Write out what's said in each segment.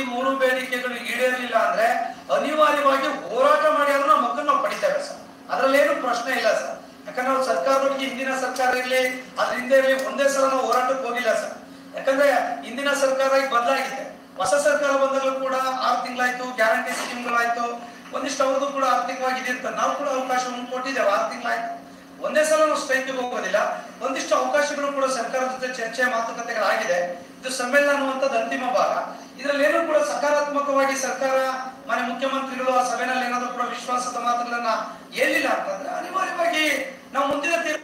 ಮೂರು ಬೇಡಿಕೆಗಳು ಈಡೇರಲಿಲ್ಲ ಅಂದ್ರೆ ಅನಿವಾರ್ಯವಾಗಿ ಹೋರಾಟ ಮಾಡಿ ಆದ್ರೂ ನಮ್ಮ ಮಕ್ಕಳನ್ನ ನಾವು ಪಡಿತೇವೆ ಸರ್ ಅದ್ರಲ್ಲೇನು ಪ್ರಶ್ನೆ ಇಲ್ಲ ಸರ್ ಯಾಕಂದ್ರೆ ನಾವು ಸರ್ಕಾರದೊಳಗೆ ಹಿಂದಿನ ಸರ್ಕಾರ ಇರ್ಲಿ ಅದ್ರ ಹಿಂದೆ ಇರ್ಲಿ ಒಂದೇ ಸಲ ನಾವು ಹೋರಾಟಕ್ಕೆ ಹೋಗಿಲ್ಲ ಸರ್ ಯಾಕಂದ್ರೆ ಹಿಂದಿನ ಸರ್ಕಾರ ಈಗ ಬದಲಾಗಿದೆ ಹೊಸ ಸರ್ಕಾರ ಬಂದಾಗಲೂ ಕೂಡ ಆರು ತಿಂಗಳಾಯ್ತು ಗ್ಯಾರಂಟಿ ಸ್ಕೀಮ್ಗಳಾಯ್ತು ಒಂದಿಷ್ಟು ಅವ್ರದ್ದು ಕೂಡ ಆರ್ಥಿಕವಾಗಿ ಇದಿರ್ತದೆ ನಾವು ಕೂಡ ಅವಕಾಶವನ್ನು ಕೊಟ್ಟಿದ್ದೇವೆ ಆರು ತಿಂಗಳಾಯ್ತು ಒಂದೇ ಸಲ ನಾವು ಸ್ಟ್ರೈಕ್ಗೆ ಹೋಗೋದಿಲ್ಲ ಒಂದಿಷ್ಟು ಅವಕಾಶಗಳು ಕೂಡ ಸರ್ಕಾರದ ಜೊತೆ ಚರ್ಚೆ ಮಾತುಕತೆಗಳಾಗಿದೆ ಇದು ಸಮ್ಮೇಳನ ಅನ್ನುವಂಥದ್ದು ಅಂತಿಮ ಭಾಗ ಇದರಲ್ಲಿ ಏನೂ ಕೂಡ ಸಕಾರಾತ್ಮಕವಾಗಿ ಸರ್ಕಾರ ಮನೆ ಮುಖ್ಯಮಂತ್ರಿಗಳು ಆ ಸಭೆಯಲ್ಲಿ ಏನಾದರೂ ಕೂಡ ವಿಶ್ವಾಸದ ಮಾತುಗಳನ್ನ ಹೇಳಿಲ್ಲ ಅಂತಂದ್ರೆ ಅನಿವಾರ್ಯವಾಗಿ ನಾವು ಮುಂದಿನ ತೀರ್ಮಾನ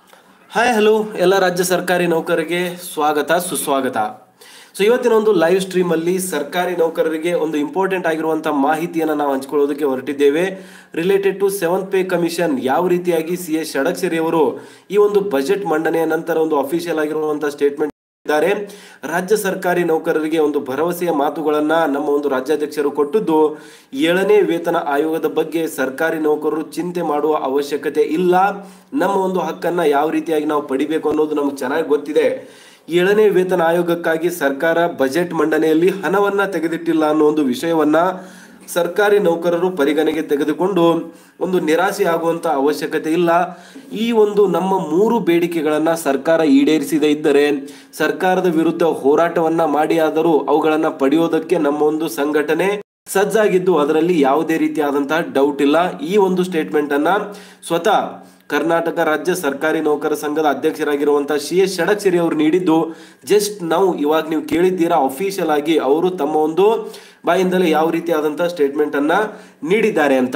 ಹಾಯ್ ಹಲೋ ಎಲ್ಲ ರಾಜ್ಯ ಸರ್ಕಾರಿ ನೌಕರರಿಗೆ ಸ್ವಾಗತ ಸುಸ್ವಾಗತ ಸೊ ಇವತ್ತಿನ ಒಂದು ಲೈವ್ ಸ್ಟ್ರೀಮ್ ಅಲ್ಲಿ ಸರ್ಕಾರಿ ನೌಕರರಿಗೆ ಒಂದು ಇಂಪಾರ್ಟೆಂಟ್ ಆಗಿರುವಂತ ಮಾಹಿತಿಯನ್ನು ನಾವು ಹಂಚ್ಕೊಳ್ಳೋದಕ್ಕೆ ಹೊರಟಿದ್ದೇವೆ related to seventh pay commission ಯಾವ ರೀತಿಯಾಗಿ ಸಿ ಎಸ್ ಷಡಕ್ಷರಿ ಅವರು ಈ ಒಂದು ಬಜೆಟ್ ಮಂಡನೆಯ ನಂತರ ಒಂದು ಅಫಿಷಿಯಲ್ ಆಗಿರುವಂತಹ ಸ್ಟೇಟ್ಮೆಂಟ್ ಇದ್ದಾರೆ ರಾಜ್ಯ ಸರ್ಕಾರಿ ನೌಕರರಿಗೆ ಒಂದು ಭರವಸೆಯ ಮಾತುಗಳನ್ನ ನಮ್ಮ ಒಂದು ರಾಜ್ಯಾಧ್ಯಕ್ಷರು ಕೊಟ್ಟದ್ದು ಏಳನೇ ವೇತನ ಆಯೋಗದ ಬಗ್ಗೆ ಸರ್ಕಾರಿ ನೌಕರರು ಚಿಂತೆ ಮಾಡುವ ಅವಶ್ಯಕತೆ ಇಲ್ಲ ನಮ್ಮ ಒಂದು ಹಕ್ಕನ್ನ ಯಾವ ರೀತಿಯಾಗಿ ನಾವು ಪಡಿಬೇಕು ಅನ್ನೋದು ನಮ್ಗೆ ಚೆನ್ನಾಗಿ ಗೊತ್ತಿದೆ ಏಳನೇ ವೇತನ ಆಯೋಗಕ್ಕಾಗಿ ಸರ್ಕಾರ ಬಜೆಟ್ ಮಂಡನೆಯಲ್ಲಿ ಹಣವನ್ನ ತೆಗೆದಿಟ್ಟಿಲ್ಲ ಅನ್ನೋ ಒಂದು ವಿಷಯವನ್ನ ಸರ್ಕಾರಿ ನೌಕರರು ಪರಿಗಣನೆಗೆ ತೆಗೆದುಕೊಂಡು ಒಂದು ನಿರಾಸೆ ಆಗುವಂತ ಅವಶ್ಯಕತೆ ಇಲ್ಲ ಈ ಒಂದು ನಮ್ಮ ಮೂರು ಬೇಡಿಕೆಗಳನ್ನ ಸರ್ಕಾರ ಈಡೇರಿಸದೇ ಇದ್ದರೆ ಸರ್ಕಾರದ ವಿರುದ್ಧ ಹೋರಾಟವನ್ನ ಮಾಡಿ ಆದರೂ ಅವುಗಳನ್ನ ಪಡೆಯೋದಕ್ಕೆ ನಮ್ಮ ಒಂದು ಸಂಘಟನೆ ಸಜ್ಜಾಗಿದ್ದು ಅದರಲ್ಲಿ ಯಾವುದೇ ರೀತಿಯಾದಂತಹ ಡೌಟ್ ಇಲ್ಲ ಈ ಒಂದು ಸ್ಟೇಟ್ಮೆಂಟ್ ಅನ್ನ ಸ್ವತಃ ಕರ್ನಾಟಕ ರಾಜ್ಯ ಸರ್ಕಾರಿ ನೌಕರ ಸಂಘದ ಅಧ್ಯಕ್ಷರಾಗಿರುವಂತಹ ಸಿ ಎಸ್ ಷಡಕ್ಷರಿ ಅವರು ನೀಡಿದ್ದು ಜಸ್ಟ್ ನಾವು ಇವಾಗ ನೀವು ಕೇಳಿದ್ದೀರಾ ಅಫಿಷಿಯಲ್ ಆಗಿ ಅವರು ತಮ್ಮ ಒಂದು ಬಾಯಿಂದಲೇ ಯಾವ ರೀತಿಯಾದಂತಹ ಸ್ಟೇಟ್ಮೆಂಟ್ ಅನ್ನ ನೀಡಿದ್ದಾರೆ ಅಂತ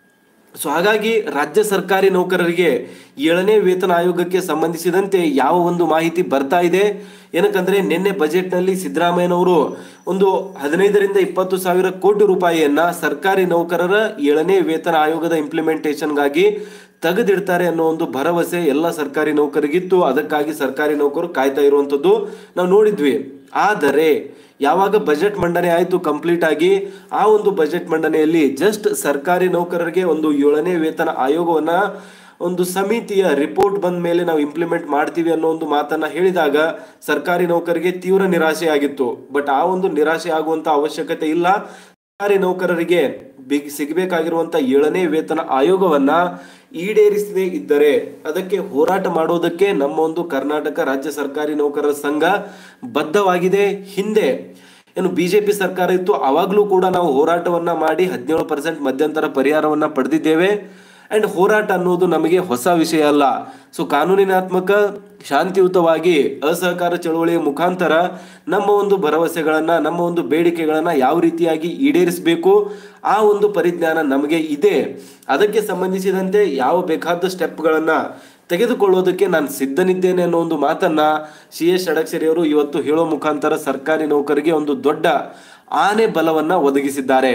ಸೊ ಹಾಗಾಗಿ ರಾಜ್ಯ ಸರ್ಕಾರಿ ನೌಕರರಿಗೆ ಏಳನೇ ವೇತನ ಆಯೋಗಕ್ಕೆ ಸಂಬಂಧಿಸಿದಂತೆ ಯಾವ ಒಂದು ಮಾಹಿತಿ ಬರ್ತಾ ಇದೆ ಏನಕ್ಕಂದ್ರೆ ನಿನ್ನೆ ಬಜೆಟ್ನಲ್ಲಿ ಸಿದ್ದರಾಮಯ್ಯನವರು ಒಂದು ಹದಿನೈದರಿಂದ ಇಪ್ಪತ್ತು ಸಾವಿರ ಕೋಟಿ ರೂಪಾಯಿಯನ್ನ ಸರ್ಕಾರಿ ನೌಕರರ ಏಳನೇ ವೇತನ ಆಯೋಗದ ಇಂಪ್ಲಿಮೆಂಟೇಷನ್ಗಾಗಿ ತೆಗೆದಿಡ್ತಾರೆ ಅನ್ನೋ ಒಂದು ಭರವಸೆ ಎಲ್ಲ ಸರ್ಕಾರಿ ನೌಕರಿಗಿತ್ತು ಅದಕ್ಕಾಗಿ ಸರ್ಕಾರಿ ನೌಕರು ಕಾಯ್ತಾ ಇರುವಂಥದ್ದು ನಾವು ನೋಡಿದ್ವಿ ಆದರೆ ಯಾವಾಗ ಬಜೆಟ್ ಮಂಡನೆ ಆಯಿತು ಕಂಪ್ಲೀಟ್ ಆಗಿ ಆ ಒಂದು ಬಜೆಟ್ ಮಂಡನೆಯಲ್ಲಿ ಜಸ್ಟ್ ಸರ್ಕಾರಿ ನೌಕರರಿಗೆ ಒಂದು ಏಳನೇ ವೇತನ ಆಯೋಗವನ್ನ ಒಂದು ಸಮಿತಿಯ ರಿಪೋರ್ಟ್ ಬಂದ ಮೇಲೆ ನಾವು ಇಂಪ್ಲಿಮೆಂಟ್ ಮಾಡ್ತೀವಿ ಅನ್ನೋ ಒಂದು ಮಾತನ್ನ ಹೇಳಿದಾಗ ಸರ್ಕಾರಿ ನೌಕರಿಗೆ ತೀವ್ರ ನಿರಾಶೆ ಆಗಿತ್ತು ಬಟ್ ಆ ಒಂದು ನಿರಾಶೆ ಆಗುವಂತ ಅವಶ್ಯಕತೆ ಇಲ್ಲ ಸರ್ಕಾರಿ ನೌಕರರಿಗೆ ಬಿಗ್ ಸಿಗಬೇಕಾಗಿರುವಂತ ಏಳನೇ ವೇತನ ಆಯೋಗವನ್ನ ಈಡೇರಿಸದೇ ಇದ್ದರೆ ಅದಕ್ಕೆ ಹೋರಾಟ ಮಾಡೋದಕ್ಕೆ ನಮ್ಮ ಒಂದು ಕರ್ನಾಟಕ ರಾಜ್ಯ ಸರ್ಕಾರಿ ನೌಕರರ ಸಂಘ ಬದ್ಧವಾಗಿದೆ ಹಿಂದೆ ಏನು ಬಿಜೆಪಿ ಸರ್ಕಾರ ಇತ್ತು ಅವಾಗಲೂ ಕೂಡ ನಾವು ಹೋರಾಟವನ್ನ ಮಾಡಿ ಹದಿನೇಳು ಪರ್ಸೆಂಟ್ ಮಧ್ಯಂತರ ಪರಿಹಾರವನ್ನ ಪಡೆದಿದ್ದೇವೆ ಅಂಡ್ ಹೋರಾಟ ಅನ್ನೋದು ನಮಗೆ ಹೊಸ ವಿಷಯ ಅಲ್ಲ ಸೊ ಕಾನೂನಿನಾತ್ಮಕ ಶಾಂತಿಯುತವಾಗಿ ಅಸಹಕಾರ ಚಳವಳಿಯ ಮುಖಾಂತರ ನಮ್ಮ ಒಂದು ಭರವಸೆಗಳನ್ನ ನಮ್ಮ ಒಂದು ಬೇಡಿಕೆಗಳನ್ನ ಯಾವ ರೀತಿಯಾಗಿ ಈಡೇರಿಸಬೇಕು ಆ ಒಂದು ಪರಿಜ್ಞಾನ ನಮಗೆ ಇದೆ ಅದಕ್ಕೆ ಸಂಬಂಧಿಸಿದಂತೆ ಯಾವ ಬೇಕಾದ ಸ್ಟೆಪ್ಗಳನ್ನ ತೆಗೆದುಕೊಳ್ಳೋದಕ್ಕೆ ನಾನು ಸಿದ್ಧನಿದ್ದೇನೆ ಅನ್ನೋ ಒಂದು ಮಾತನ್ನ ಸಿ ಎಸ್ ಷಡಕ್ಷರಿ ಅವರು ಇವತ್ತು ಹೇಳೋ ಮುಖಾಂತರ ಸರ್ಕಾರಿ ನೌಕರಿಗೆ ಒಂದು ದೊಡ್ಡ ಆನೆ ಬಲವನ್ನ ಒದಗಿಸಿದ್ದಾರೆ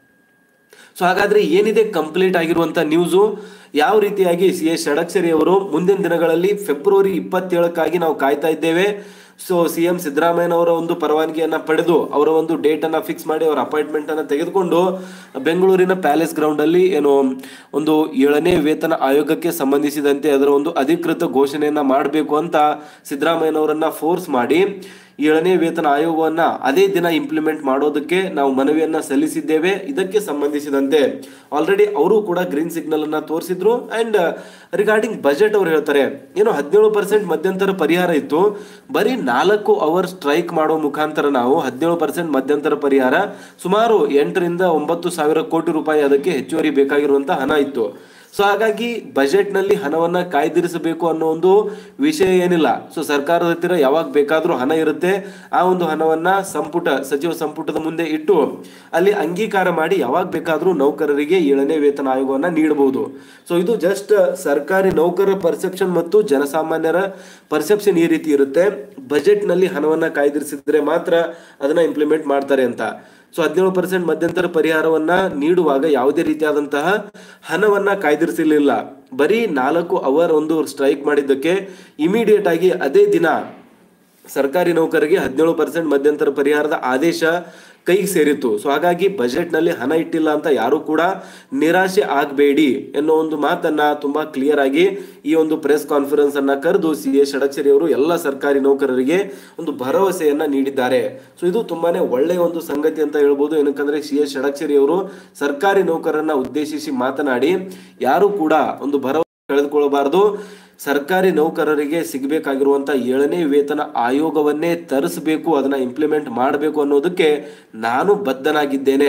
ಸೊ ಹಾಗಾದ್ರೆ ಏನಿದೆ ಕಂಪ್ಲೀಟ್ ಆಗಿರುವಂತ ನ್ಯೂಸು ಯಾವ ರೀತಿಯಾಗಿ ಸಿ ಎಸ್ ಷಡಕ್ಷರಿ ಅವರು ಮುಂದಿನ ದಿನಗಳಲ್ಲಿ ಫೆಬ್ರವರಿ ಇಪ್ಪತ್ತೇಳಕ್ಕಾಗಿ ನಾವು ಕಾಯ್ತಾ ಇದ್ದೇವೆ ಸೊ ಸಿ ಎಂ ಸಿದ್ದರಾಮಯ್ಯನವರ ಒಂದು ಪರವಾನಗಿಯನ್ನ ಪಡೆದು ಅವರ ಒಂದು ಡೇಟ್ ಅನ್ನ ಫಿಕ್ಸ್ ಮಾಡಿ ಅವರ ಅಪಾಯಿಂಟ್ಮೆಂಟ್ ಅನ್ನ ತೆಗೆದುಕೊಂಡು ಬೆಂಗಳೂರಿನ ಪ್ಯಾಲೇಸ್ ಗ್ರೌಂಡ್ ಅಲ್ಲಿ ಏನು ಒಂದು ಏಳನೇ ವೇತನ ಆಯೋಗಕ್ಕೆ ಸಂಬಂಧಿಸಿದಂತೆ ಅದರ ಒಂದು ಅಧಿಕೃತ ಘೋಷಣೆಯನ್ನ ಮಾಡಬೇಕು ಅಂತ ಸಿದ್ದರಾಮಯ್ಯನವರನ್ನ ಫೋರ್ಸ್ ಮಾಡಿ ಏಳನೇ ವೇತನ ಆಯೋಗವನ್ನ ಅದೇ ದಿನ ಇಂಪ್ಲಿಮೆಂಟ್ ಮಾಡೋದಕ್ಕೆ ನಾವು ಮನವಿಯನ್ನ ಸಲ್ಲಿಸಿದ್ದೇವೆ ಇದಕ್ಕೆ ಸಂಬಂಧಿಸಿದಂತೆ ಆಲ್ರೆಡಿ ಅವರು ಕೂಡ ಗ್ರೀನ್ ಸಿಗ್ನಲ್ ಅನ್ನ ತೋರಿಸಿದ್ರು ಅಂಡ್ ರಿಗಾರ್ಡಿಂಗ್ ಬಜೆಟ್ ಅವ್ರು ಹೇಳ್ತಾರೆ ಏನು ಹದಿನೇಳು ಪರ್ಸೆಂಟ್ ಮಧ್ಯಂತರ ಪರಿಹಾರ ಇತ್ತು ಬರೀ ನಾಲ್ಕು ಅವರ್ ಸ್ಟ್ರೈಕ್ ಮಾಡೋ ಮುಖಾಂತರ ನಾವು ಹದಿನೇಳು ಪರ್ಸೆಂಟ್ ಮಧ್ಯಂತರ ಪರಿಹಾರ ಸುಮಾರು ಎಂಟರಿಂದ ಒಂಬತ್ತು ಸಾವಿರ ಕೋಟಿ ರೂಪಾಯಿ ಅದಕ್ಕೆ ಹೆಚ್ಚುವರಿ ಬೇಕಾಗಿರುವಂತ ಹಣ ಇತ್ತು ಸೊ ಹಾಗಾಗಿ ಬಜೆಟ್ ನಲ್ಲಿ ಹಣವನ್ನ ಕಾಯ್ದಿರಿಸಬೇಕು ಅನ್ನೋ ಒಂದು ವಿಷಯ ಏನಿಲ್ಲ ಸೊ ಸರ್ಕಾರದ ಹತ್ತಿರ ಯಾವಾಗ ಬೇಕಾದ್ರೂ ಹಣ ಇರುತ್ತೆ ಆ ಒಂದು ಹಣವನ್ನ ಸಂಪುಟ ಸಚಿವ ಸಂಪುಟದ ಮುಂದೆ ಇಟ್ಟು ಅಲ್ಲಿ ಅಂಗೀಕಾರ ಮಾಡಿ ಯಾವಾಗ ಬೇಕಾದ್ರೂ ನೌಕರರಿಗೆ ಏಳನೇ ವೇತನ ಆಯೋಗವನ್ನ ನೀಡಬಹುದು ಸೊ ಇದು ಜಸ್ಟ್ ಸರ್ಕಾರಿ ನೌಕರರ ಪರ್ಸೆಪ್ಷನ್ ಮತ್ತು ಜನಸಾಮಾನ್ಯರ ಪರ್ಸೆಪ್ಷನ್ ಈ ರೀತಿ ಇರುತ್ತೆ ಬಜೆಟ್ ನಲ್ಲಿ ಹಣವನ್ನ ಕಾಯ್ದಿರಿಸಿದ್ರೆ ಮಾತ್ರ ಅದನ್ನ ಇಂಪ್ಲಿಮೆಂಟ್ ಮಾಡ್ತಾರೆ ಅಂತ ಸೊ ಹದಿನೇಳು ಪರ್ಸೆಂಟ್ ಮಧ್ಯಂತರ ಪರಿಹಾರವನ್ನ ನೀಡುವಾಗ ಯಾವುದೇ ರೀತಿಯಾದಂತಹ ಹಣವನ್ನ ಕಾಯ್ದಿರಿಸಲಿಲ್ಲ ಬರೀ ನಾಲ್ಕು ಅವರ್ ಒಂದು ಸ್ಟ್ರೈಕ್ ಮಾಡಿದ್ದಕ್ಕೆ ಇಮಿಡಿಯೇಟ್ ಆಗಿ ಅದೇ ದಿನ ಸರ್ಕಾರಿ ನೌಕರರಿಗೆ ಹದಿನೇಳು ಪರ್ಸೆಂಟ್ ಮಧ್ಯಂತರ ಪರಿಹಾರದ ಆದೇಶ ಕೈಗೆ ಸೇರಿತ್ತು ಸೊ ಹಾಗಾಗಿ ಬಜೆಟ್ನಲ್ಲಿ ಹಣ ಇಟ್ಟಿಲ್ಲ ಅಂತ ಯಾರು ಕೂಡ ನಿರಾಶೆ ಆಗಬೇಡಿ ಎನ್ನೋ ಒಂದು ಮಾತನ್ನ ತುಂಬಾ ಕ್ಲಿಯರ್ ಆಗಿ ಈ ಒಂದು ಪ್ರೆಸ್ ಕಾನ್ಫರೆನ್ಸ್ ಅನ್ನ ಕರೆದು ಸಿ ಎಸ್ ಷಡಕ್ಷರಿ ಅವರು ಎಲ್ಲ ಸರ್ಕಾರಿ ನೌಕರರಿಗೆ ಒಂದು ಭರವಸೆಯನ್ನ ನೀಡಿದ್ದಾರೆ ಸೊ ಇದು ತುಂಬಾನೇ ಒಳ್ಳೆಯ ಒಂದು ಸಂಗತಿ ಅಂತ ಹೇಳ್ಬೋದು ಏನಕ್ಕಂದ್ರೆ ಸಿ ಎಸ್ ಷಡಕ್ಷರಿ ಅವರು ಸರ್ಕಾರಿ ನೌಕರರನ್ನ ಉದ್ದೇಶಿಸಿ ಮಾತನಾಡಿ ಯಾರು ಕೂಡ ಒಂದು ಭರವಸೆ ಕಳೆದುಕೊಳ್ಳಬಾರದು ಸರ್ಕಾರಿ ನೌಕರರಿಗೆ ಸಿಗಬೇಕಾಗಿರುವಂತ ಏಳನೇ ವೇತನ ಆಯೋಗವನ್ನೇ ತರಿಸಬೇಕು ಅದನ್ನ ಇಂಪ್ಲಿಮೆಂಟ್ ಮಾಡಬೇಕು ಅನ್ನೋದಕ್ಕೆ ನಾನು ಬದ್ಧನಾಗಿದ್ದೇನೆ